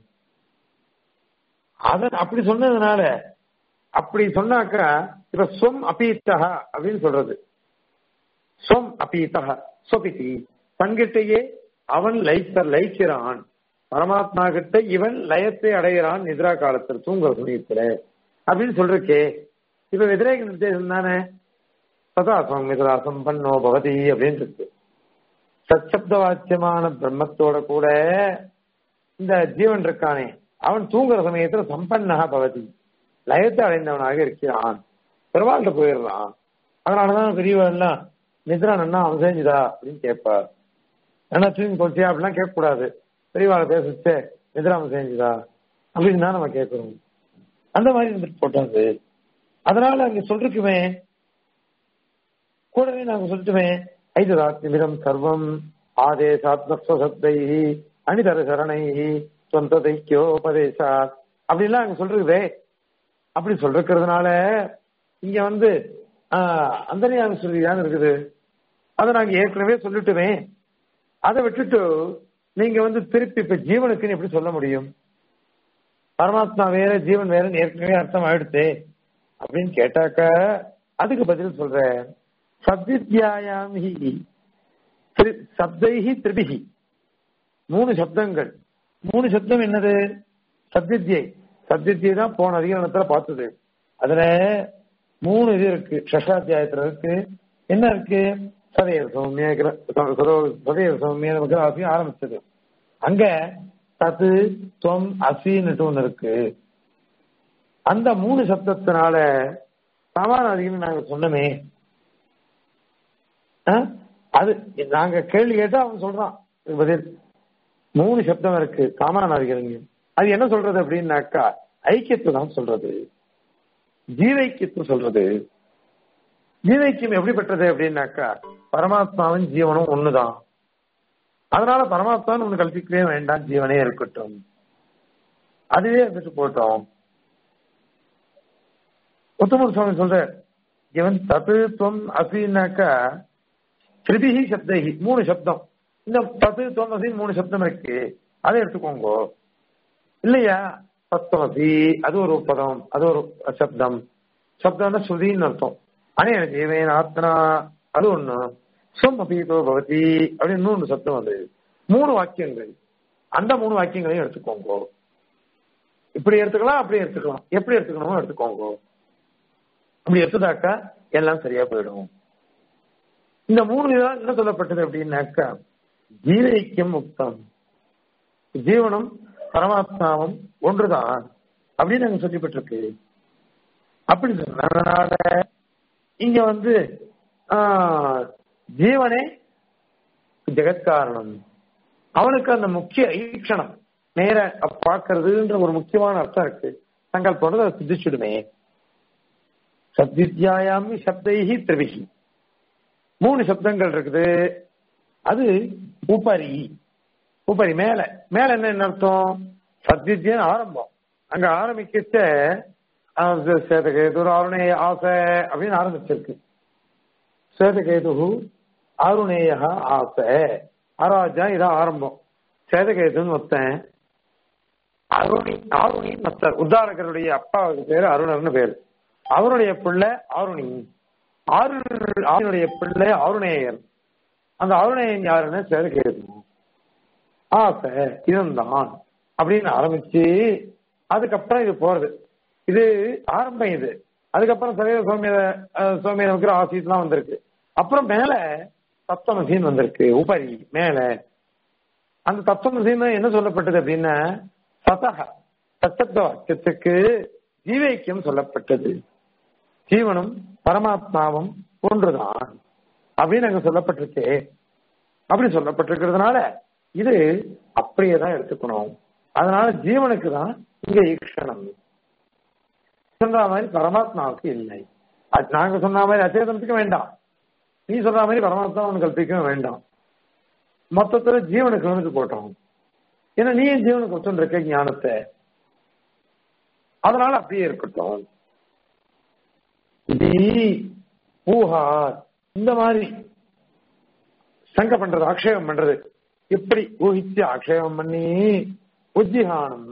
அத அப்படி சொன்னதுனால அப்படி சொன்னாக்கா இப்ப ஸ்வம் அபீத்தக அப்படின்னு சொல்றது ஸ்வம் அபீத்தக ஸ்வபிதி தன்கிட்டயே அவன் லைத்த லைக்கிறான் பரமாத்மா கிட்ட இவன் லயத்தை அடைகிறான் நித்ரா காலத்தில் தூங்குற சமயத்துல அப்படின்னு சொல்றக்கே இப்ப விதிரேக நிர்தேசம் தானே சதா சௌமிதா சம்பன்னோ பவதி அப்படின்னு இருக்கு சச்சப்த வாக்கியமான பிரம்மத்தோட கூட இந்த ஜீவன் இருக்கானே அவன் தூங்குற சமயத்துல சம்பன்னகா பவதி லயத்தை அடைந்தவனாக இருக்கிறான் பெருமாள்கிட்ட போயிடுறான் அதனாலதான் பெரியவெல்லாம் நித்ரா நன்னா அவன் செஞ்சுதா அப்படின்னு கேட்பார் என்ன தூங்கி போச்சியா அப்படிலாம் கேட்கக்கூடாது பெரியவாளை பேசிச்சு நித்ரா அவன் செஞ்சுதா அப்படின்னு தான் நம்ம கேட்கணும் அந்த மாதிரி இருந்துட்டு போட்டாது அதனால அங்க சொல்லிருக்குமே கூடவே நாங்க சொல்லிட்டுமே ஐதராத்மிதம் சர்வம் ஆதேசாத்மஸ்வசத்தை அணிதர சரணை சொந்த தைக்கியோபதேசா அப்படிலாம் அங்க சொல்றதே அப்படி சொல்றதுனால இங்க வந்து அந்தரியான சொல்லிதான் இருக்குது அதை நாங்க ஏற்கனவே சொல்லிட்டுமே அதை விட்டுட்டு நீங்க வந்து திருப்பி இப்ப ஜீவனுக்குன்னு எப்படி சொல்ல முடியும் பரமாத்மா வேற ஜீவன் வேற ஏற்கனவே அர்த்தம் ஆயிடுச்சு அப்படின்னு கேட்டாக்க அதுக்கு பதில் சொல்றேன் சப்தித்யாயாம் ஹி சப்தைஹி திரிபிஹி மூணு சப்தங்கள் மூணு சப்தம் என்னது சப்தித்யை சப்தித்யை தான் போன அதிகாரத்துல பார்த்தது அதுல மூணு இது இருக்கு ஷஷ்டாத்தியாயத்துல இருக்கு என்ன இருக்கு சதய சௌமிய சதய சௌமிய நமக்கு ஆரம்பிச்சது அங்க தத்து தொம் அசின்னுட்டு ஒண்ணு இருக்கு அந்த மூணு சப்தத்தினால சமான அதிகம் நாங்க சொன்னமே அது நாங்க கேள்வி கேட்டா அவன் சொல்றான் பதில் மூணு சப்தம் இருக்கு காமான அதிகாரம் அது என்ன சொல்றது அப்படின்னாக்கா ஐக்கியத்தை தான் சொல்றது ஜீவைக்கியத்தை சொல்றது ஜீவைக்கியம் எப்படிப்பட்டது அப்படின்னாக்கா பரமாத்மாவின் ஜீவனும் ஒண்ணுதான் அதனால பரமாத்மான்னு ஒண்ணு கல்பிக்கவே வேண்டாம் ஜீவனே இருக்கட்டும் அதுவே இருந்துட்டு போட்டோம் உத்தமர் சுவாமி சொல்ற இவன் தத்துவம் அப்படின்னாக்கா திரிபிகி சப்தகி மூணு சப்தம் இந்த தத்துவம் அசி மூணு சப்தம் இருக்கு அதை எடுத்துக்கோங்க இல்லையா தத்துவசி அது ஒரு பதம் அது ஒரு சப்தம் சப்தம்னா ஸ்ருதின்னு அர்த்தம் அனே ஜீவன் ஆத்னா அது ஒண்ணு சொம் அபீதோ பவதி அப்படின்னு இன்னொன்று சப்தம் அது மூணு வாக்கியங்கள் அந்த மூணு வாக்கியங்களையும் எடுத்துக்கோங்க இப்படி எடுத்துக்கலாம் அப்படி எடுத்துக்கலாம் எப்படி எடுத்துக்கணுமோ எடுத்துக்கோங்க அப்படி எடுத்துட்டாக்கா எல்லாம் சரியா போயிடும் இந்த மூணு இதுதான் என்ன சொல்லப்பட்டது அப்படின்னாக்கா ஜீவ ஐக்கியம் முக்தம் ஜீவனும் பரமாத்மாவும் ஒன்றுதான் அப்படின்னு அங்க சொல்லப்பட்டிருக்கு அப்படி சொன்னதுனால இங்க வந்து ஜீவனே ஜெகத்காரணம் அவனுக்கு அந்த முக்கிய ஈக்ஷணம் நேர பார்க்கறதுன்ற ஒரு முக்கியமான அர்த்தம் இருக்கு தங்கள் தொடர்ந்து அதை சித்திச்சுடுமே சத்வித்யாயாமி சப்தைஹி திரிவிகி மூணு சப்தங்கள் இருக்குது அது உபரி உபரி மேல மேல என்ன அர்த்தம் சத்வித்யன்னு ஆரம்பம் அங்க ஆரம்பிக்கிச்ச சேதகேது அருணே ஆசை அப்படின்னு ஆரம்பிச்சிருக்கு சேதகேது அருணேய ஆசை ஆராஜா இதான் ஆரம்பம் சேதகேதுன்னு ஒருத்தன் அருணி ஆருணி மத்தர் உத்தாரகருடைய அப்பாவுக்கு பேரு அருணர்னு பேரு அவருடைய பிள்ளை ஆருணி ஆருடைய பிள்ளை அருணேயர் அந்த அருணேயன் யாருன்னு சேதகேது ஆசை இருந்தான் அப்படின்னு ஆரம்பிச்சு அதுக்கப்புறம் இது போறது இது ஆரம்பம் இது அதுக்கப்புறம் சரீர சௌமிய சௌமிய நமக்கு ஆசித்லாம் வந்திருக்கு அப்புறம் மேல தத்துவமசின்னு வந்திருக்கு உபரி மேல அந்த தத்துவமசின்னு என்ன சொல்லப்பட்டது அப்படின்னா சதக சத்தத்த வாக்கியத்துக்கு ஜீவைக்கியம் சொல்லப்பட்டது ஜீவனும் பரமாத்மாவும் ஒன்றுதான் அப்படின்னு அங்க சொல்லப்பட்டிருக்கே அப்படி சொல்லப்பட்டிருக்கிறதுனால இது அப்படியே தான் எடுத்துக்கணும் அதனால ஜீவனுக்கு தான் இங்க ஈக்ஷணம் சொல்ற மாதிரி பரமாத்மாவுக்கு இல்லை அது நாங்க சொன்ன மாதிரி அச்சேதனத்துக்கு வேண்டாம் நீ சொல்ற மாதிரி பரமாத்மா உனக்கு கல்பிக்கவும் வேண்டாம் மொத்தத்துல ஜீவனுக்கு வந்து போட்டோம் ஏன்னா நீ ஜீவனுக்கு ஒத்துன்னு இருக்க ஞானத்தை அதனால அப்படியே இருக்கட்டும் இது ஊஹா இந்த மாதிரி சங்க பண்றது ஆக்ஷேபம் பண்றது எப்படி ஊகிச்சு ஆக்ஷேபம் பண்ணி உஜ்ஜிகானம்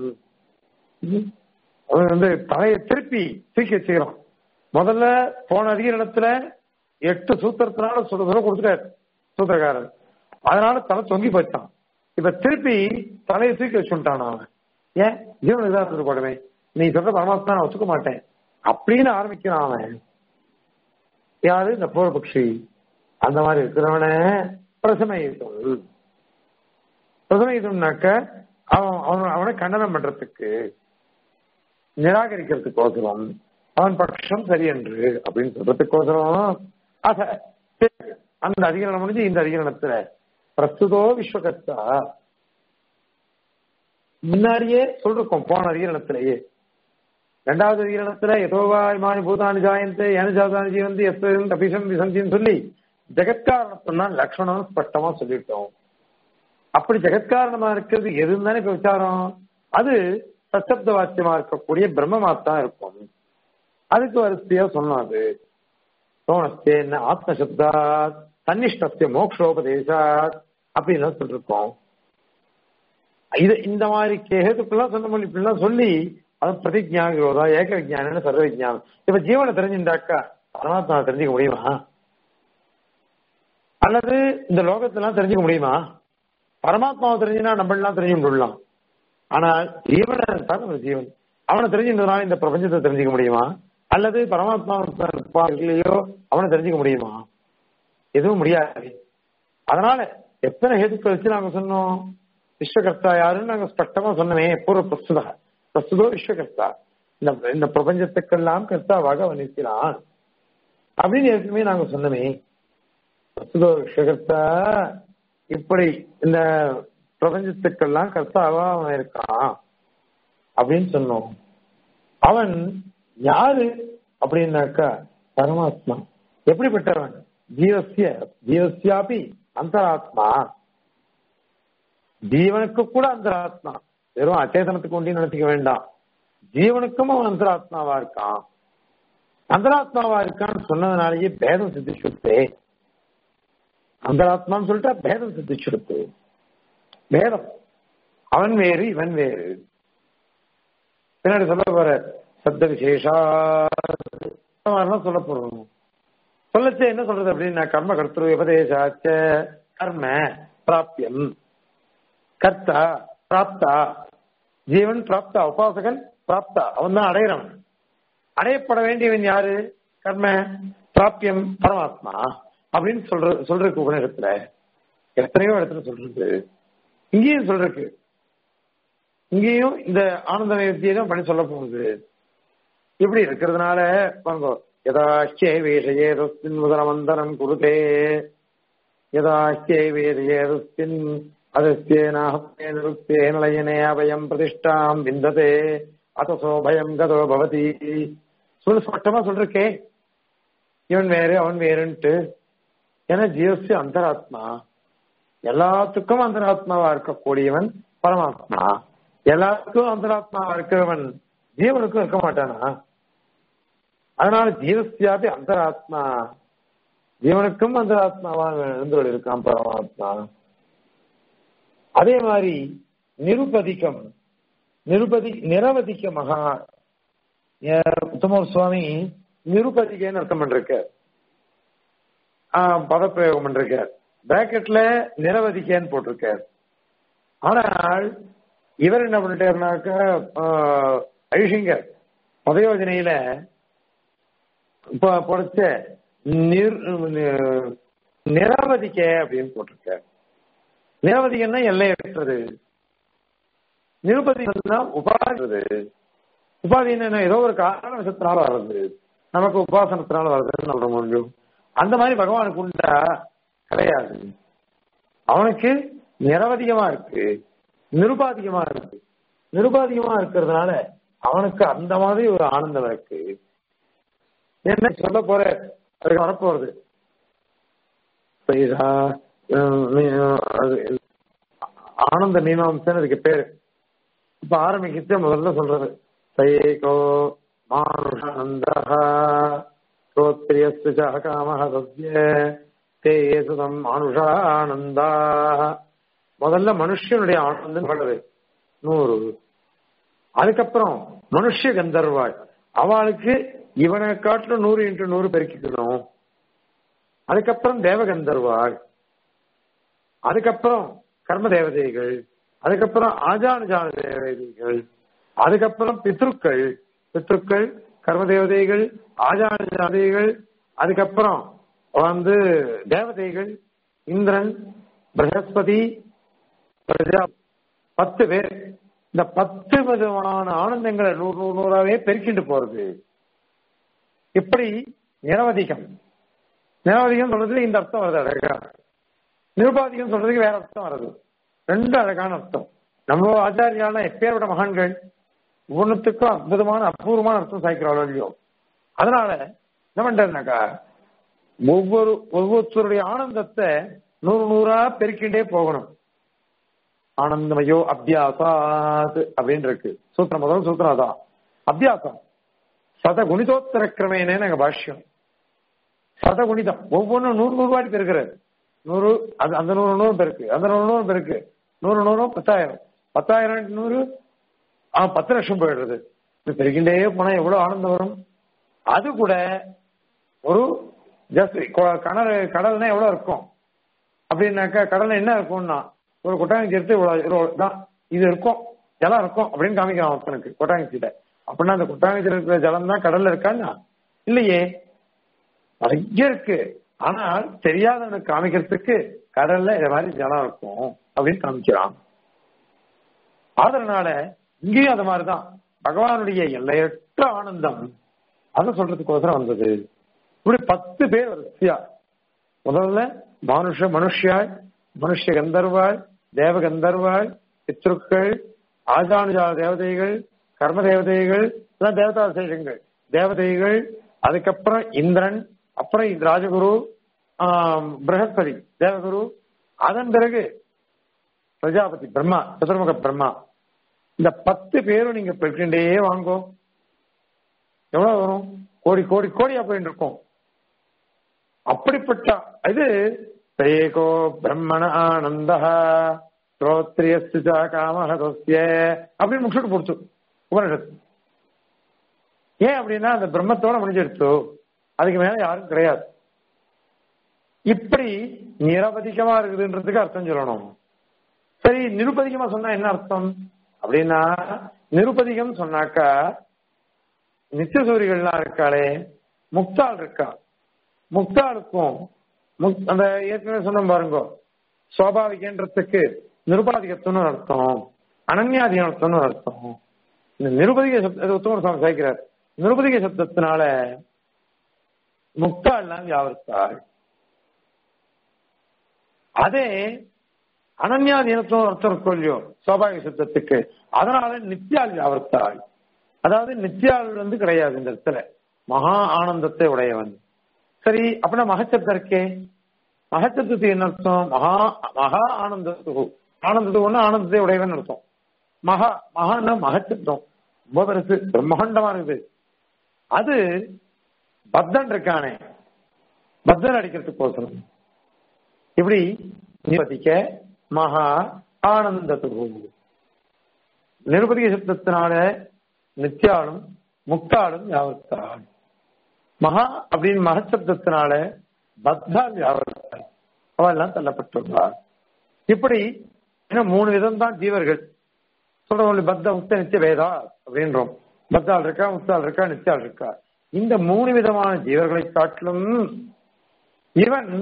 அவன் வந்து தலையை திருப்பி தூக்கி வச்சுக்கிறான் முதல்ல போன அதிகரணத்துல எட்டு சூத்திரத்தினால சொல்ல சொல்ல கொடுத்துட்டாரு சூத்திரக்காரன் அதனால தலை தொங்கி போச்சான் இப்ப திருப்பி தலையை தூக்கி வச்சுட்டான் அவன் ஏன் ஜீவன் இதாக போடுமே நீ சொல்ற பரமாத்மா நான் ஒத்துக்க மாட்டேன் அப்படின்னு ஆரம்பிக்கிறான் அவன் யாரு இந்த பூர்வபக்ஷி அந்த மாதிரி இருக்கிறவன பிரசமயித்தல் பிரசமயித்தம்னாக்க அவன் அவன் அவனை கண்டனம் பண்றதுக்கு நிராகரிக்கிறதுக்கோசரம் அவன் பட்சம் சரி என்று அப்படின்னு சொல்றதுக்கோசரம் அத அந்த அதிகரணம் முடிஞ்சு இந்த அதிகரணத்துல பிரஸ்துதோ விஸ்வகர்த்தா முன்னாடியே சொல்லிருக்கோம் போன அதிகரணத்திலேயே ரெண்டாவது அதிகரணத்துல எதோவா இமானி பூதானி ஜாயந்து ஏன ஜாதானி ஜீவந்தி எத்தன் அபிஷம் விசந்தின்னு சொல்லி ஜெகத்காரணம் தான் லட்சணம் ஸ்பஷ்டமா சொல்லிட்டோம் அப்படி ஜெகத்காரணமா இருக்கிறது எதுன்னு தானே இப்ப விசாரம் அது சச்சப்த வாக்கியமா இருக்கக்கூடிய பிரம்மமா தான் இருக்கும் அதுக்கு வரிசையா சொன்னோம் அது சோனஸ்தே என்ன ஆத்மசப்தா தன்னிஷ்டஸ்ய மோக்ஷோபதேசாத் அப்படின்னு சொல்லிருக்கோம் இது இந்த மாதிரி கேதுக்கெல்லாம் சொன்ன மொழி இப்படிலாம் சொல்லி அது பிரதிஜா விரோதா ஏக விஜயானம் சர்வ விஜயானம் இப்ப ஜீவனை தெரிஞ்சுட்டாக்கா பரமாத்மா தெரிஞ்சுக்க முடியுமா அல்லது இந்த லோகத்தெல்லாம் தெரிஞ்சுக்க முடியுமா பரமாத்மாவை தெரிஞ்சுனா நம்ம எல்லாம் தெரிஞ்சு விடலாம் ஆனால் ஜீவனை தான் நம்ம ஜீவன் அவனை தெரிஞ்சுன்றதுனால இந்த பிரபஞ்சத்தை தெரிஞ்சுக்க முடியுமா அல்லது பரமாத்மா இல்லையோ அவனை தெரிஞ்சுக்க முடியுமா எதுவும் முடியாது அதனால எத்தனை ஹேதுக்கள் வச்சு நாங்க சொன்னோம் விஸ்வகர்த்தா யாருன்னு நாங்க ஸ்பஷ்டமா சொன்னோமே பூர்வ பிரஸ்துதா பிரஸ்துதோ விஸ்வகர்த்தா இந்த இந்த பிரபஞ்சத்துக்கெல்லாம் கர்த்தாவாக அவன் இருக்கிறான் அப்படின்னு ஏற்கனவே நாங்க சொன்னோமே பிரஸ்துதோ விஸ்வகர்த்தா இப்படி இந்த பிரபஞ்சத்துக்கெல்லாம் கர்த்தாவா அவன் இருக்கான் அப்படின்னு சொன்னோம் அவன் யாரு அப்படின்னாக்கா பரமாத்மா எப்படிப்பட்டவன் ஜீவசிய ஜீவசியாபி அந்தராத்மா ஜீவனுக்கு கூட அந்தராத்மா வெறும் அச்சேதனத்துக்கு ஒன்றையும் நினைச்சுக்க வேண்டாம் ஜீவனுக்கும் அவன் அந்தராத்மாவா இருக்கான் அந்தராத்மாவா இருக்கான்னு சொன்னதுனாலேயே பேதம் சித்திச்சுடுத்தே அந்தராத்மான்னு சொல்லிட்டா பேதம் சித்திச்சுடுத்து பேதம் அவன் வேறு இவன் வேறு பின்னாடி சொல்ல போற சப்த விசேஷா சொல்ல போறோம் சொல்லச்சு என்ன சொல்றது அப்படின்னா கர்ம கர்த்தரு உபதேசாச்ச கர்ம பிராப்தியம் கர்த்தா பிராப்தா ஜீவன் பிராப்தா உபாசகன் பிராப்தா அவன் தான் அடையிறவன் அடையப்பட வேண்டியவன் யாரு கர்ம பிராப்தியம் பரமாத்மா அப்படின்னு சொல்ற சொல்றதுக்கு உபநிடத்துல எத்தனையோ இடத்துல சொல்றது இங்கேயும் சொல்றதுக்கு இங்கேயும் இந்த ஆனந்த நிவர்த்தியை தான் பண்ணி சொல்ல போகுது இப்படி இருக்கிறதுனால பாருங்க யதாச்சே வேஷயேதஸ்மின் முதலமந்தனம் குருதே யதாச்சே வேஷயேதஸ்மின் அதஸ்யேனாஹே நிருப்தே நிலையனே அபயம் பிரதிஷ்டாம் விந்ததே அத்தசோ பயம் கதோ பவதி சொல்லு ஸ்பஷ்டமா சொல்றக்கே இவன் வேறு அவன் வேறுன்ட்டு ஏன்னா ஜீவசி அந்தராத்மா எல்லாத்துக்கும் அந்தராத்மாவா இருக்கக்கூடியவன் பரமாத்மா எல்லாத்துக்கும் அந்தராத்மாவா இருக்கிறவன் ஜீவனுக்கும் இருக்க மாட்டானா அதனால ஜீவசியாபி அந்தராத்மா ஜீவனுக்கும் அந்தராத்மாவா எழுந்தோடு இருக்கான் பரமாத்மா அதே மாதிரி நிருபதிக்கம் நிருபதி நிரவதிக்க மகா உத்தமர் சுவாமி நிருபதிகன்னு அர்த்தம் பண்றிருக்க பதப்பிரயோகம் பண்றிருக்க பிராக்கெட்ல நிரவதிக்கன்னு போட்டிருக்கார் ஆனால் இவர் என்ன பண்ணிட்டாருனாக்க ஐஷிங்கர் பதயோஜனையில பொழைச்ச நிரவதிக்க அப்படின்னு போட்டிருக்க நிரவதிகன்னா எல்லையற்றது நிருபதிகன்னா உபாதிறது உபாதி என்ன ஏதோ ஒரு காரண விஷயத்தினால வருது நமக்கு உபாசனத்தினால வருதுன்னு சொல்ற முடியும் அந்த மாதிரி பகவானுக்கு உண்டா கிடையாது அவனுக்கு நிரவதிகமா இருக்கு நிருபாதிகமா இருக்கு நிருபாதிகமா இருக்கிறதுனால அவனுக்கு அந்த மாதிரி ஒரு ஆனந்தம் இருக்கு என்ன சொல்ல போற அதுக்கு வரப்போறது சரிதா? உம் உம் அது ஆனந்த மீமாம்சன் அதுக்கு பேரு இப்ப ஆரம்பிக்கிட்டு முதல்ல சொல்றது சைகோ மானுஷானந்த ஸ்ரோத்ரியஸ்து ச காமஹ சத்ய தே சுதம் மானுஷானந்தா முதல்ல மனுஷனுடைய ஆனந்தம் சொல்றது நூறு அதுக்கப்புறம் மனுஷ கந்தர்வாள் அவளுக்கு இவனை காட்டிலும் நூறு இன்ட்டு நூறு பெருக்கிக்கணும் அதுக்கப்புறம் தேவகந்தர்வாள் அதுக்கப்புறம் கர்ம தேவதைகள் அதுக்கப்புறம் ஆஜானுஜான தேவதைகள் அதுக்கப்புறம் பித்ருக்கள் பித்ருக்கள் கர்ம தேவதைகள் ஆஜான தேவதைகள் அதுக்கப்புறம் வந்து தேவதைகள் இந்திரன் பிரகஸ்பதி பிரஜா பத்து பேர் இந்த பத்து விதமான ஆனந்தங்களை நூறு நூறு நூறாவே பெருக்கிட்டு போறது இப்படி நிரவதிகம் நிரவதிகம் சொல்றதுக்கு இந்த அர்த்தம் வருது அழகா நிருபாதிகம் சொல்றதுக்கு வேற அர்த்தம் வருது ரெண்டு அழகான அர்த்தம் நம்ம ஆச்சாரியான எப்பேற்பட்ட மகான்கள் ஒவ்வொன்றுத்துக்கும் அற்புதமான அபூர்வமான அர்த்தம் சாய்க்கிறாள் இல்லையோ அதனால என்ன பண்றதுனாக்கா ஒவ்வொரு ஒவ்வொருத்தருடைய ஆனந்தத்தை நூறு நூறா பெருக்கிண்டே போகணும் ஆனந்தமயோ அபியாசாத் அப்படின்னு இருக்கு சூத்திரம் முதல் சூத்திரம் அதான் அபியாசம் சத குணிதோத்தர கிரமேனே நாங்க பாஷ்யம் சத குணிதம் ஒவ்வொன்றும் நூறு நூறு வாட்டி பெருக்கிறது நூறு அது அந்த நூறு நூறு பெருக்கு அந்த நூறு நூறு பெருக்கு நூறு நூறும் பத்தாயிரம் பத்தாயிரம் நூறு ஆ பத்து லட்சம் போயிடுறது இது பெருகின்றே போனா எவ்வளவு ஆனந்தம் வரும் அது கூட ஒரு ஜஸ்ட் கடல் கடல்னா எவ்வளவு இருக்கும் அப்படின்னாக்கா கடல்ல என்ன இருக்கும்னா ஒரு கொட்டாங்கச்சி எடுத்து இவ்வளவு இவ்வளவு தான் இது இருக்கும் ஜலம் இருக்கும் அப்படின்னு காமிக்கிறான் ஒருத்தனுக்கு கொட்டாங்கச்சியில அப்படின்னா அந்த கொட்டாங்கச்சியில் இருக்கிற ஜலம் தான் கடல்ல இருக்கான்னா இல்லையே நிறைய இருக்கு ஆனால் தெரியாதவனுக்கு காமிக்கிறதுக்கு கடல்ல இது மாதிரி ஜலம் இருக்கும் அப்படின்னு காமிக்கிறான் அதனால இங்கேயும் அது மாதிரிதான் பகவானுடைய எல்லையற்ற ஆனந்தம் அதை சொல்றதுக்கோசரம் வந்தது இப்படி பத்து பேர் வரிசையா முதல்ல மனுஷ மனுஷியாய் மனுஷ கந்தர்வாள் தேவ கந்தர்வாள் பித்ருக்கள் ஆஜானுஜால தேவதைகள் கர்ம தேவதைகள் எல்லாம் தேவதா விசேஷங்கள் தேவதைகள் அதுக்கப்புறம் இந்திரன் அப்புறம் இந்த ராஜகுரு ஆம், பிரகஸ்பதி தேவகுரு அதன் பிறகு பிரஜாபதி பிரம்மா சதுர்முக பிரம்மா இந்த பத்து பேரும் நீங்க பெற்றுண்டே வாங்கோ எவ்வளவு வரும் கோடி கோடி கோடியா போயிட்டு இருக்கும் அப்படிப்பட்ட இது ஏகோ பிரம்மண ஆனந்த ஸ்ரோத்ரியஸ்து ச காமஹதஸ்ய அப்படின்னு முடிச்சுட்டு போடுச்சு உபனிஷத்து ஏன் அப்படின்னா அந்த பிரம்மத்தோட முடிஞ்சிடுச்சு அதுக்கு மேல யாரும் கிடையாது இப்படி நிரவதிகமா இருக்குதுன்றதுக்கு அர்த்தம் சொல்லணும் சரி நிருபதிகமா சொன்னா என்ன அர்த்தம் அப்படின்னா நிருபதிகம் சொன்னாக்கா நித்தியசூரிகள்லாம் இருக்காளே முக்தாள் இருக்கா முக்தாளுக்கும் முக்- அந்த ஏற்கனவே சொன்னோம் பாருங்க சுவாபாவிகன்றதுக்கு நிருபாதிகத்துன்னு ஒரு அர்த்தம் அனன்யாதிகத்துன்னு ஒரு அர்த்தம் இந்த நிருபதிக சப்த உத்தமர் சுவாமி சேர்க்கிறார் நிருபதிக சப்தத்தினால முக்தாள்லாம் வியாபரித்தாள் அதே அனன்யாதீனத்துவம் அர்த்தம் இருக்கும் இல்லையோ சுவாபாவிக சித்தத்துக்கு அதனால நித்யாள் வியாபரித்தாள் அதாவது நித்யாள் வந்து கிடையாது இந்த இடத்துல மகா ஆனந்தத்தை உடையவன் சரி அப்படின்னா மகச்சப்தம் இருக்கே மகச்சப்தத்துக்கு என்ன அர்த்தம் மகா மகா ஆனந்தத்துக்கு ஆனந்தத்துக்கு ஒண்ணு ஆனந்தத்தை உடையவன் அர்த்தம் மகா மகான்னா மகச்சப்தம் ரொம்ப பெருசு பிரம்மாண்டமா இருக்குது அது பத்தன் இருக்கானே பத்தன் அடிக்கிறதுக்கோசரம் இப்படி நிர்வதிக்க மகா ஆனந்தத்துகு நிருபதிக சப்தத்தினால நித்யாலும் முக்தாலும் யாவத்தாள் மகா அப்படின்னு மகசப்தத்தினால பத்தால் யாவத்தாள் அவெல்லாம் தள்ளப்பட்டுள்ளார் இப்படி இன்னும் மூணு விதம் தான் ஜீவர்கள் சொல்றோம் பத்த முக்த நித்திய வேதா அப்படின்றோம் பத்தாள் இருக்கா முக்தாள் இருக்கா நித்தியாள் இருக்கா இந்த மூணு விதமான ஜீவர்களை காட்டிலும் இவன்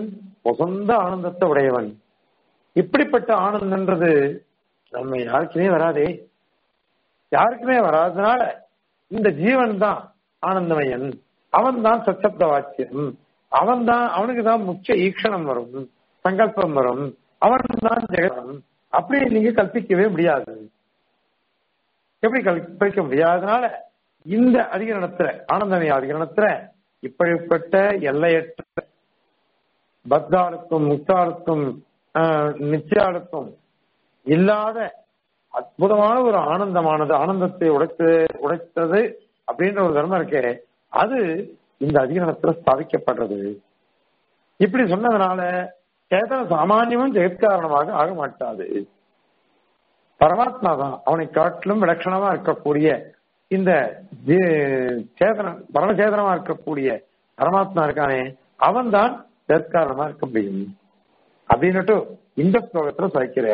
சொந்த ஆனந்தத்தை உடையவன் இப்படிப்பட்ட ஆனந்தன்றது நம்ம யாருக்குமே வராதே யாருக்குமே வராதனால இந்த ஜீவன் தான் ஆனந்தமயன் அவன் தான் சச்சப்த வாக்கியம் அவன் தான் அவனுக்கு தான் முக்கிய ஈக்ஷணம் வரும் சங்கல்பம் வரும் அவன் தான் ஜெகன் அப்படி நீங்க கல்பிக்கவே முடியாது எப்படி கல்பிக்க முடியாதனால இந்த அதிகரணத்துல ஆனந்தமய அதிகரணத்துல இப்படிப்பட்ட எல்லையற்ற பக்தாளுக்கும் முக்தாளுக்கும் ஆஹ், நிச்சயாளுக்கும் இல்லாத அற்புதமான ஒரு ஆனந்தமானது ஆனந்தத்தை உடைத்து உடைத்தது அப்படின்ற ஒரு தர்மம் இருக்கே அது இந்த அதிகரணத்துல ஸ்தாபிக்கப்படுறது இப்படி சொன்னதுனால சேதன சாமானியமும் ஜெகத்காரணமாக ஆக மாட்டாது பரமாத்மா தான் அவனை காட்டிலும் விலட்சணமா இருக்கக்கூடிய இந்த ஜீ- சேதனம் பரமசேதனமா இருக்கக்கூடிய பரமாத்மா இருக்கானே அவன் தான் ஜெகத்காரணமா இருக்க முடியும் அப்படின்னுட்டு இந்த ஸ்லோகத்துல சாய்க்கிற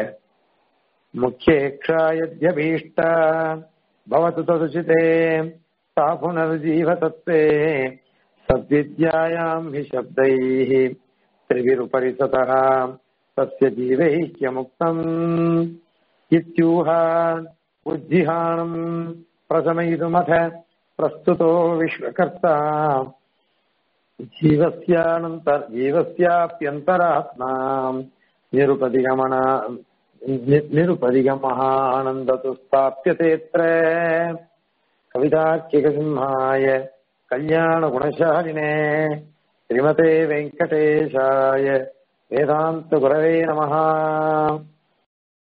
முக்கியேக்ஷாயத்யபீஷ்ட பவத்து ததுசிதே சா புனர்ஜீவதத்தே சத்வித்யாயாம் ஹி சப்தைः त्रिभिरुपरि सतः तस्य जीवैक्यमुक्तम् इत्यूह उज्जिहाणम् प्रशमयितुमथ प्रस्तुतो विश्वकर्ता जीवस्यानन्तर जीवस्याप्यन्तरात्मा निरुपदिगमना नि- निरुपदिगमः आनन्दतु स्थाप्यतेऽत्र कवितार्किकसिंहाय कल्याणगुणशालिने श्रीमते वेङ्कटेशाय वेदान्तगुरवे नमः